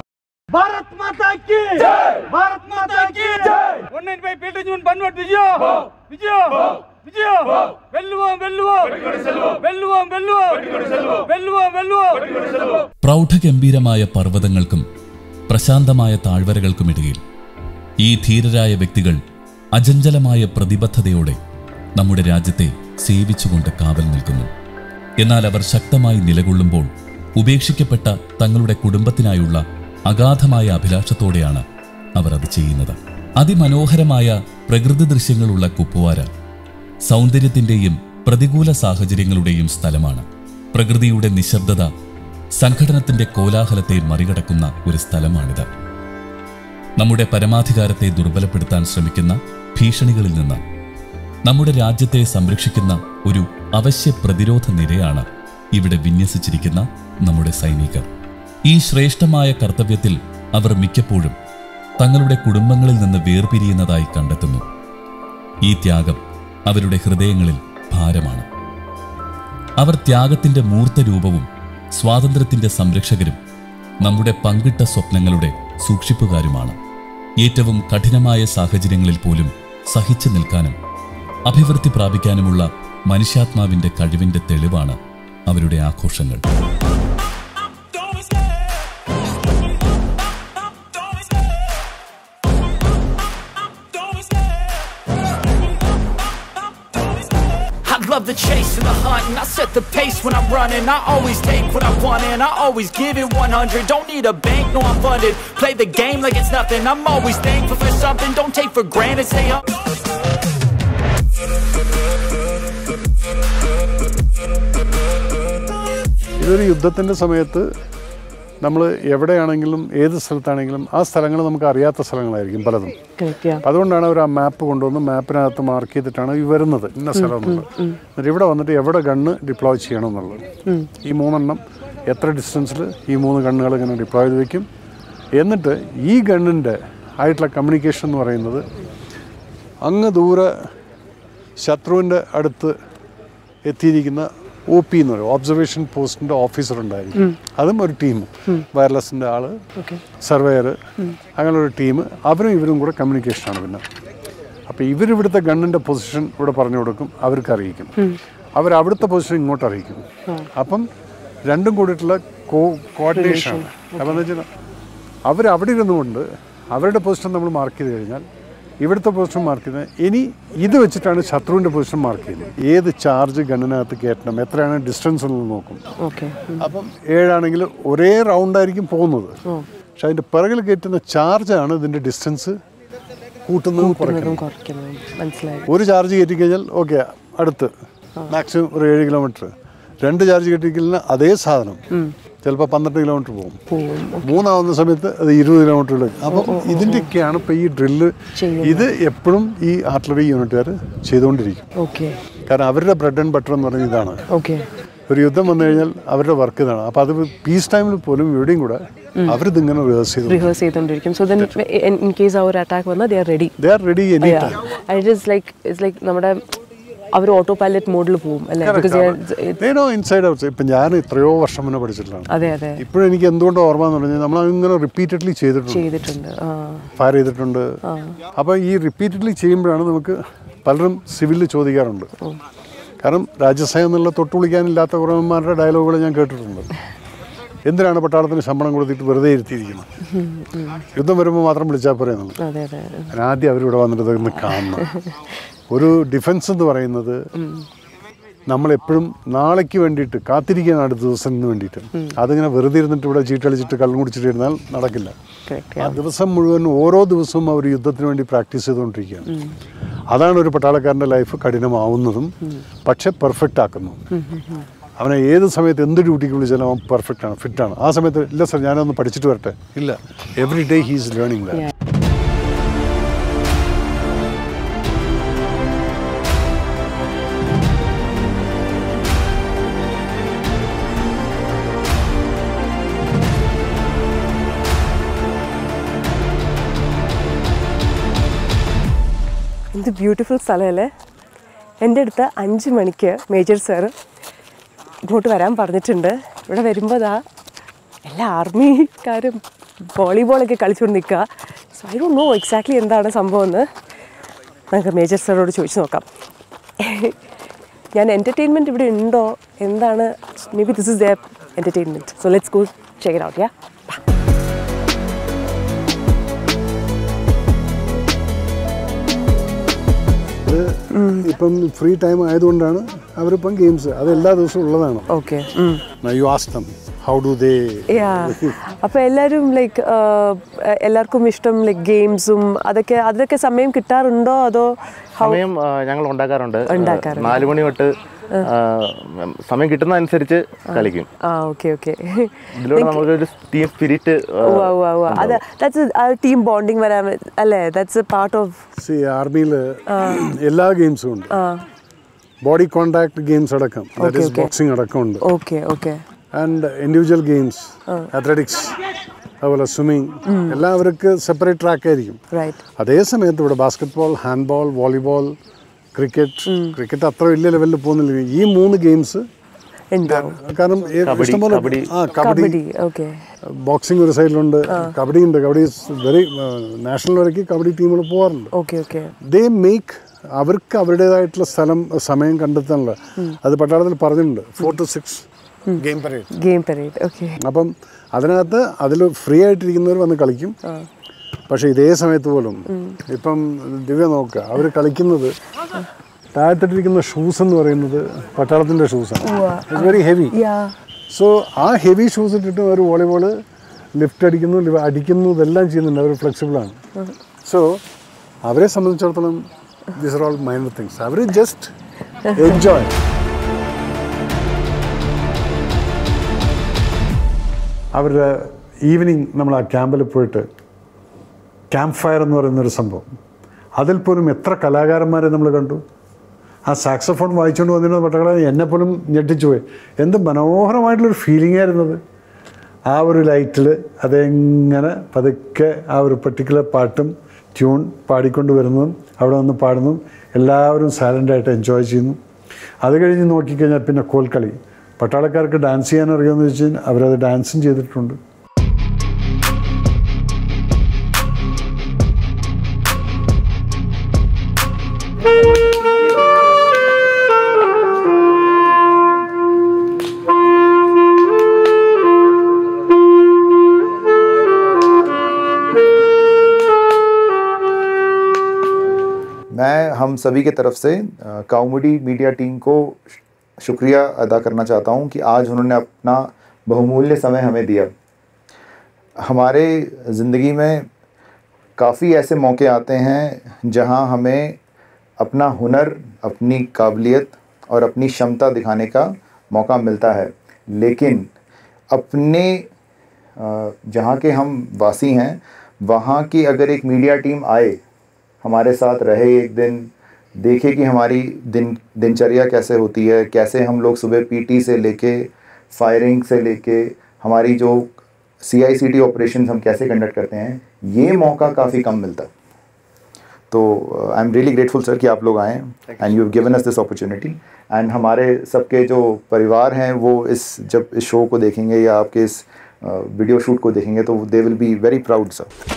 D: Bharat Mata ಕಿ ಭಾರತ್ ಮಾತಾ ಕಿ ಒನ್ ನೈನ್ ಫೈವ್ ಪೇಟೆ ಜೂನ್ ಬನ್ವಟ್ ವಿಜಯ ವಿಜಯ ವಿಜಯ ವೆಲ್ಲುವ ವೆಲ್ಲುವ ವೆಲ್ಲುವ ವೆಲ್ಲುವ ವೆಲ್ಲುವ ವೆಲ್ಲುವ
A: പ്രൗഢഗംഭീരമായ പർവ്വതങ്ങൾക്കും പ്രശാന്തമായ താഴ്വരകൾക്കുമിടയിൽ ഈ ധീരരായ വ്യക്തികൾ അചഞ്ചലമായ പ്രതിബദ്ധതയോടെ നമ്മുടെ രാജ്യത്തെ സേവിച്ചുകൊണ്ട് കാവൽ നിൽക്കുന്നു എന്നാൽ അവർ ശക്തമായി നിലകൊള്ളുമ്പോൾ ഉപേക്ഷിക്കപ്പെട്ട തങ്ങളുടെ കുടുംബത്തിനായുള്ള അഗാധമായ അഭിലാഷത്തോടെയാണ് അവർ അത് ചെയ്യുന്നത് അതിമനോഹരമായ പ്രകൃതി ദൃശ്യങ്ങളുള്ള കുപ്പുവാര സൗന്ദര്യത്തിന്റെയും പ്രതികൂല സാഹചര്യങ്ങളുടെയും സ്ഥലമാണ് പ്രകൃതിയുടെ നിശബ്ദത സംഘടനത്തിന്റെ കോലാഹലത്തെ മറികടക്കുന്ന ഒരു സ്ഥലമാണിത് നമ്മുടെ പരമാധികാരത്തെ ദുർബലപ്പെടുത്താൻ ശ്രമിക്കുന്ന ഭീഷണികളിൽ നിന്ന് നമ്മുടെ രാജ്യത്തെ സംരക്ഷിക്കുന്ന ഒരു അവശ്യ പ്രതിരോധ നിരയാണ് ഇവിടെ വിന്യസിച്ചിരിക്കുന്ന നമ്മുടെ സൈനികർ ഈ ശ്രേഷ്ഠമായ കർത്തവ്യത്തിൽ അവർ മിക്കപ്പോഴും തങ്ങളുടെ കുടുംബങ്ങളിൽ നിന്ന് വേർപിരിയുന്നതായി കണ്ടെത്തുന്നു ഈ ത്യാഗം അവരുടെ ഹൃദയങ്ങളിൽ ഭാരമാണ് അവർ ത്യാഗത്തിന്റെ മൂർത്ത രൂപവും സ്വാതന്ത്ര്യത്തിന്റെ സംരക്ഷകരും നമ്മുടെ പങ്കിട്ട സ്വപ്നങ്ങളുടെ സൂക്ഷിപ്പുകാരുമാണ് ഏറ്റവും കഠിനമായ സാഹചര്യങ്ങളിൽ പോലും സഹിച്ചു നിൽക്കാനും അഭിവൃദ്ധി പ്രാപിക്കാനുമുള്ള മനുഷ്യാത്മാവിന്റെ കഴിവിന്റെ തെളിവാണ് അവരുടെ ആഘോഷങ്ങൾ
I: I love the chase and the hunt and I set the pace when I'm running I always take what I want and I always give it 100 Don't need a bank, no I'm funded Play the game like it's nothing I'm always thankful for something Don't take for granted, stay up
C: ഇതൊരു യുദ്ധത്തിൻ്റെ സമയത്ത് നമ്മൾ എവിടെയാണെങ്കിലും ഏത് സ്ഥലത്താണെങ്കിലും ആ സ്ഥലങ്ങൾ നമുക്ക് അറിയാത്ത സ്ഥലങ്ങളായിരിക്കും പലതും
B: Correct, yeah.
C: അപ്പം അതുകൊണ്ടാണ് അവർ ആ മാപ്പ് കൊണ്ടുവന്ന് മാപ്പിനകത്ത് മാർക്ക് ചെയ്തിട്ടാണ് ഈ വരുന്നത് ഇന്ന സ്ഥലം എന്നുള്ളത് എന്നിട്ട് ഇവിടെ വന്നിട്ട് എവിടെ ഗണ്ണ് ഡിപ്ലോയ് ചെയ്യണം എന്നുള്ളത് ഈ മൂന്നെണ്ണം എത്ര ഡിസ്റ്റൻസിൽ ഈ മൂന്ന് ഗണ്ണുകൾ ഇങ്ങനെ ഡിപ്ലോയ് ചെയ്ത് വെക്കും എന്നിട്ട് ഈ ഗണ്ണിൻ്റെ ആയിട്ടുള്ള കമ്മ്യൂണിക്കേഷൻ എന്ന് പറയുന്നത് അങ്ങ് ദൂരെ ശത്രുവിൻ്റെ അടുത്ത് എത്തിയിരിക്കുന്ന ഒ പി എന്ന് പറയും ഒബ്സർവേഷൻ പോസ്റ്റിൻ്റെ ഓഫീസർ ഉണ്ടായിരിക്കും അതും ഒരു ടീം വയർലെസ്സിൻ്റെ ആള് സർവേയർ അങ്ങനെ ഒരു ടീം അവരും ഇവരും കൂടെ കമ്മ്യൂണിക്കേഷനാണ് പിന്നെ അപ്പോൾ ഇവരിവിടുത്തെ ഗണ്ണിൻ്റെ പൊസിഷൻ ഇവിടെ പറഞ്ഞു കൊടുക്കും അവർക്ക് അറിയിക്കും അവർ അവിടുത്തെ പൊസിഷൻ ഇങ്ങോട്ട് അറിയിക്കും അപ്പം രണ്ടും കൂടിയിട്ടുള്ള കോ കോർഡിനേഷൻ അപ്പം എന്ന് വെച്ചാൽ അവർ അവിടെ ഇരുന്നുകൊണ്ട് അവരുടെ പൊസിഷൻ നമ്മൾ മാർക്ക് ചെയ്ത് കഴിഞ്ഞാൽ ഇവിടുത്തെ പൊസിഷൻ മാർക്ക് ചെയ്യുന്നത് ഇനി ഇത് വെച്ചിട്ടാണ് ശത്രുവിൻ്റെ പൊസിഷൻ മാർക്ക് ചെയ്യുന്നത് ഏത് ചാർജ് ഗണ്ണിനകത്ത് കയറ്റണം എത്രയാണ് ഡിസ്റ്റൻസ് എന്നുള്ളത് നോക്കും
B: Okay.
C: അപ്പം ഏഴാണെങ്കിൽ ഒരേ റൗണ്ടായിരിക്കും പോകുന്നത് പക്ഷെ അതിൻ്റെ പിറകിൽ കയറ്റുന്ന ചാർജാണ് ഇതിൻ്റെ ഡിസ്റ്റൻസ് കൂട്ടുന്നതും കുറയ്ക്കുന്നതും
B: അതും കുറയ്ക്കുന്നത് മനസ്സിലായി
C: ഒരു ചാർജ് കയറ്റിക്കഴിഞ്ഞാൽ ഓക്കെ അടുത്ത് മാക്സിമം ഒരു ഏഴ് കിലോമീറ്റർ രണ്ട് ചാർജ് കയറ്റിക്കഴിഞ്ഞാൽ അതേ സാധനം ചിലപ്പോൾ പന്ത്രണ്ട് കിലോമീറ്റർ പോകും മൂന്നാവുന്ന സമയത്ത് അത് ഇരുപത് കിലോമീറ്റർ അപ്പം ഇതിൻ്റെയൊക്കെയാണ് ഇപ്പോൾ ഈ ഡ്രില്ല് ഇത് എപ്പോഴും ഈ ആർട്ടിലറി യൂണിറ്റുകാർ ചെയ്തുകൊണ്ടിരിക്കും
B: ഓക്കെ
C: കാരണം അവരുടെ ബ്രെഡ് ആൻഡ് ബട്ടർ എന്ന് പറയുന്നത് ഇതാണ്
B: ഓക്കെ
C: ഒരു യുദ്ധം വന്നു കഴിഞ്ഞാൽ അവരുടെ വർക്ക് ഇതാണ് അപ്പോൾ അത് പീസ് ടൈമിൽ പോലും ഇവിടെയും കൂടെ അവരിതിങ്ങനെ റിഹേഴ്സ് ചെയ്തു
B: റിഹേഴ്സ് ചെയ്തുകൊണ്ടിരിക്കും സോ ദെൻ ഇൻ കേസ് ആ ഒരു അറ്റാക്ക് വന്നാൽ they are ready
C: they are ready any time
B: it is like it's like നമ്മുടെ അവർ ഓട്ടോ പൈലറ്റ് മോഡിൽ പോകും അല്ലേ ബിക്കോസ്
C: നോ ഇൻസൈഡ് ഔട്ട് ഇപ്പം ഞാൻ എത്രയോ വർഷം മുന്നേ പഠിച്ചിട്ടുള്ളതാണ്
B: അതെ അതെ
C: ഇപ്പോഴും എനിക്ക് എന്തുകൊണ്ട് ഓർമ്മ എന്ന് പറഞ്ഞാൽ നമ്മൾ ഇങ്ങനെ റിപ്പീറ്റഡ്ലി ചെയ്തിട്ടുണ്ട്
B: ചെയ്തിട്ടുണ്ട് ആ
C: ഫയർ ചെയ്തിട്ടുണ്ട് അപ്പോൾ ഈ റിപ്പീറ്റഡ്ലി ചെയ്യുമ്പോഴാണ് നമുക്ക് പലരും സിവിലിൽ ചോദിക്കാറുണ്ട് കാരണം രാജ്യസഭ എന്നുള്ള തൊട്ടുവിളിക്കാനില്ലാത്ത കുറവന്മാരുടെ ഡയലോഗുകൾ ഞാൻ കേട്ടിട്ടുണ്ട് എന്തിനാണ് പട്ടാളത്തിന് ശമ്പളം കൊടുത്തിട്ട് വെറുതെ ഇരുത്തിയിരിക്കുന്നത് യുദ്ധം വരുമ്പോൾ മാത്രം വിളിച്ചാൽ പോരെ എന്നുള്ളത്
B: അതെ അതെ അതെ.
C: ഞാൻ ആദ്യം അവരിവിടെ വന്നിട്ട് ഇതൊന്ന് കാണണം ഒരു ഡിഫൻസ് എന്ന് പറയുന്നത് നമ്മളെപ്പോഴും നാളേക്ക് വേണ്ടിയിട്ട് കാത്തിരിക്കുകയാണ് അടുത്ത ദിവസത്തിന് വേണ്ടിയിട്ട് അതിങ്ങനെ വെറുതെ ഇരുന്നിട്ട് ഇവിടെ ചീട്ടളിച്ചിട്ട് കള്ളും കുടിച്ചിട്ട് ഇരുന്നാൽ നടക്കില്ല
B: Correct,
C: ആ ദിവസം മുഴുവൻ ഓരോ ദിവസവും അവർ യുദ്ധത്തിന് വേണ്ടി പ്രാക്ടീസ് ചെയ്തുകൊണ്ടിരിക്കുകയാണ് അതാണ് ഒരു പട്ടാളക്കാരൻ്റെ ലൈഫ് കഠിനമാവുന്നതും പക്ഷെ പെർഫെക്റ്റ് ആക്കുന്നു അവനെ ഏത് സമയത്ത് എന്ത് ഡ്യൂട്ടിക്ക് വിളിച്ചാലും അവൻ പെർഫെക്റ്റ് ആണ് ഫിറ്റ് ആണ് ആ സമയത്ത് ഇല്ല സർ ഞാനൊന്ന് പഠിച്ചിട്ട് വരട്ടെ ഇല്ല every day he's learning that
B: Yeah. എന്ത് ബ്യൂട്ടിഫുൾ സ്ഥലമല്ലേ എൻ്റെ അടുത്ത് അഞ്ച് മണിക്ക് മേജർ സാറ് ഇങ്ങോട്ട് വരാൻ പറഞ്ഞിട്ടുണ്ട് ഇവിടെ വരുമ്പോൾ ദാ എല്ലാ ആർമിക്കാരും വോളിബോളൊക്കെ കളിച്ചുകൊണ്ട് നിൽക്കുക so I don't know exactly എന്താണ് സംഭവം എന്ന് നമുക്ക് മേജർ സാറോട് ചോദിച്ചു നോക്കാം ഞാൻ എൻ്റർടൈൻമെൻറ്റ് ഇവിടെ ഉണ്ടോ എന്താണ് maybe this is the entertainment so let's go check it out yeah
C: ഇത് ഇപ്പം ഫ്രീ ടൈം ആയതുകൊണ്ടാണ് അവരിപ്പം ഗെയിംസ് അത് എല്ലാ ദിവസവും ഉള്ളതാണ്
B: okay
C: you asked them how do they
B: yeah അപ്പോൾ എല്ലാവരും ലൈക്ക് എല്ലാവർക്കും ഇഷ്ടം ലൈക്ക് ഗെയിംസും അതൊക്കെ അതിനൊക്കെ സമയം കിട്ടാറുണ്ടോ അതോ how-
J: സമയം ആ, ഞങ്ങൾ ഉണ്ടാക്കാറുണ്ട്
B: ഉണ്ടാക്കാറുണ്ട്.
J: നാല് മണി തൊട്ട് ആ, സമയം കിട്ടുന്ന അനുസരിച്ച് കളിക്കും
B: ആ ഓക്കെ ഓക്കെ
J: ഇതിലൂടെ നമുക്കൊരു ടീം സ്പിരിറ്റ്
B: അത് ദാറ്റ്സ് ടീം ബോണ്ടിങ് വരാൻ അല്ലേ ദാറ്റ്സ് എ പാർട്ട് ഓഫ്
C: സി ആർമിയിൽ എല്ലാ ഗെയിംസും ഉണ്ട് ബോഡി കോണ്ടാക്ട് ഗെയിംസ് അടക്കം ദാറ്റ് ഈസ് ബോക്സിംഗ് അടക്കമുണ്ട്
B: okay okay
C: and individual games athletics അതുപോലെ സ്വിമ്മിങ് എല്ലാം അവർക്ക് സെപ്പറേറ്റ് ട്രാക്ക് ആയിരിക്കും
B: റൈറ്റ്
C: അതേ സമയത്ത് ഇവിടെ basketball handball volleyball cricket cricket അത്ര വലിയ ലെവലിൽ പോകുന്നില്ല ഈ മൂന്ന് ഗെയിംസ്
B: ഉണ്ടാവും
C: കാരണം ഈ ഇഷ്ടംപോലെ ആ കബഡി
B: കബഡി ഓക്കെ
C: ബോക്സിംഗ് ഒരു സൈഡിലുണ്ട് കബഡി ഉണ്ട് കബഡി വെരി നാഷണൽ വരയ്ക്ക് കബഡി ടീമുകൾ പോകാറുണ്ട്
B: ഓക്കെ ഓക്കെ
C: ദേ മേക്ക് അവർക്ക് അവരുടേതായിട്ടുള്ള സ്ഥലം സമയം കണ്ടെത്താനുള്ള അത് പട്ടാളത്തിൽ പറഞ്ഞിട്ടുണ്ട് four two six game parade
B: game parade okay
C: അപ്പം അതിനകത്ത് അതിൽ ഫ്രീ ആയിട്ടിരിക്കുന്നവർ വന്ന് കളിക്കും പക്ഷേ ഇതേ സമയത്ത് പോലും ഇപ്പം ദിവ്യ നോക്കുക അവർ കളിക്കുന്നത് താഴത്തിട്ടിരിക്കുന്ന ഷൂസ് എന്ന് പറയുന്നത് പട്ടാളത്തിൻ്റെ ഷൂസാണ് it's very heavy
B: yeah
C: so ആ ഹെവി ഷൂസ് ഇട്ടിട്ട് ഒരു വോളിബോൾ ലിഫ്റ്റ് അടിക്കുന്നു ലിവ- അടിക്കുന്നു ഇതെല്ലാം ചെയ്യുന്നുണ്ട് അവർ ഫ്ലെക്സിബിളാണ് സോ അവരെ സംബന്ധിച്ചിടത്തോളം this are all minor things അവർ ജസ്റ്റ് എൻജോയ് അവരുടെ ഈവനിങ് നമ്മൾ ആ ക്യാമ്പിൽ പോയിട്ട് ക്യാമ്പ് ഫയർ എന്ന് പറയുന്നൊരു സംഭവം അതിൽ പോലും എത്ര കലാകാരന്മാരെ നമ്മൾ കണ്ടു ആ സാക്സഫോൺ വായിച്ചുകൊണ്ട് വന്നിരുന്ന പട്ടകളെ എന്നെ പോലും ഞെട്ടിച്ചു പോയി എന്ത് മനോഹരമായിട്ടുള്ളൊരു ഫീലിംഗ് ആയിരുന്നത് ആ ഒരു ലൈറ്റിൽ അതെങ്ങനെ പതുക്കെ ആ ഒരു പെർട്ടിക്കുലർ പാട്ടും ട്യൂൺ പാടിക്കൊണ്ട് വരുന്നതും അവിടെ നിന്ന് പാടുന്നതും എല്ലാവരും സൈലൻ്റായിട്ട് എൻജോയ് ചെയ്യുന്നു അത് കഴിഞ്ഞ് നോക്കിക്കഴിഞ്ഞാൽ പിന്നെ കോൽക്കളി പട്ടാളക്കാർക്ക് ഡാൻസ് ചെയ്യാൻ അറിയുമെന്ന് വെച്ച് കഴിഞ്ഞാൽ അവരത് ഡാൻസും ചെയ്തിട്ടുണ്ട്
G: मैं हम सभी के तरफ से काउमडी मीडिया टीम को शुक्रिया अदा करना चाहता हूं कि आज उन्होंने अपना बहुमूल्य समय हमें दिया हमारे ज़िंदगी में काफ़ी ऐसे मौके आते हैं जहां हमें अपना हुनर अपनी काबिलियत और अपनी क्षमता दिखाने का मौका मिलता है लेकिन अपने अ, जहाँ के हम वासी हैं वहाँ की अगर एक मीडिया टीम आए हमारे साथ रहे एक दिन देखे कि हमारी दिन दिनचर्या कैसे होती है कैसे हम लोग सुबह पीटी से लेके फायरिंग से लेके हमारी जो सी आई सी टी ऑपरेशन हम कैसे कंडक्ट करते हैं ये मौका काफ़ी कम मिलता है तो I am really grateful sir कि आप लोग आए and you have given us this opportunity and हमारे सबके जो परिवार हैं वो इस जब इस शो को देखेंगे या आपके इस वीडियो शूट को देखेंगे तो they will be very proud sir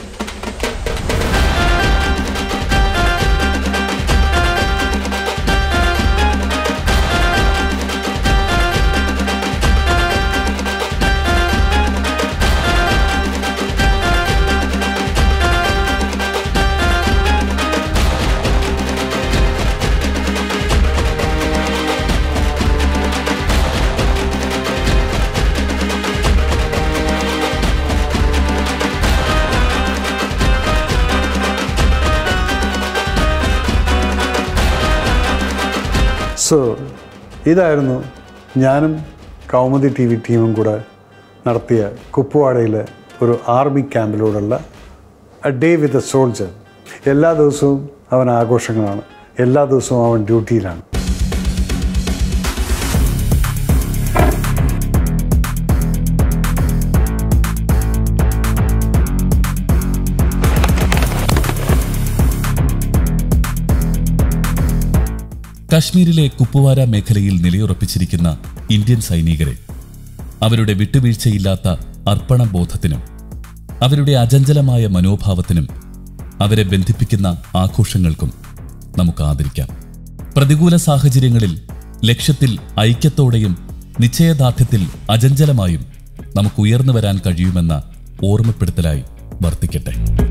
C: so ഇതായിരുന്നു ഞാനും കൗമുദി ടി വി ടീമും കൂടെ നടത്തിയ കുപ്പുവാടയിലെ ഒരു ആർമി ക്യാമ്പിലൂടെയുള്ള a day with a soldier എല്ലാ ദിവസവും അവൻ ആഘോഷങ്ങളാണ് എല്ലാ ദിവസവും അവൻ ഡ്യൂട്ടിയിലാണ്
A: കശ്മീരിലെ കുപ്വാര മേഖലയിൽ നിലയുറപ്പിച്ചിരിക്കുന്ന ഇന്ത്യൻ സൈനികരെ അവരുടെ വിട്ടുവീഴ്ചയില്ലാത്ത അർപ്പണബോധത്തിനും അവരുടെ അചഞ്ചലമായ മനോഭാവത്തിനും അവരെ ബന്ധിപ്പിക്കുന്ന ആഘോഷങ്ങൾക്കും നമുക്ക് ആദരിക്കാം പ്രതികൂല സാഹചര്യങ്ങളിൽ ലക്ഷ്യത്തിൽ ഐക്യത്തോടെയും നിശ്ചയദാർഢ്യത്തിൽ അചഞ്ചലമായും നമുക്ക് ഉയർന്നു വരാൻ കഴിയുമെന്ന ഓർമ്മപ്പെടുത്തലായി വർത്തിക്കട്ടെ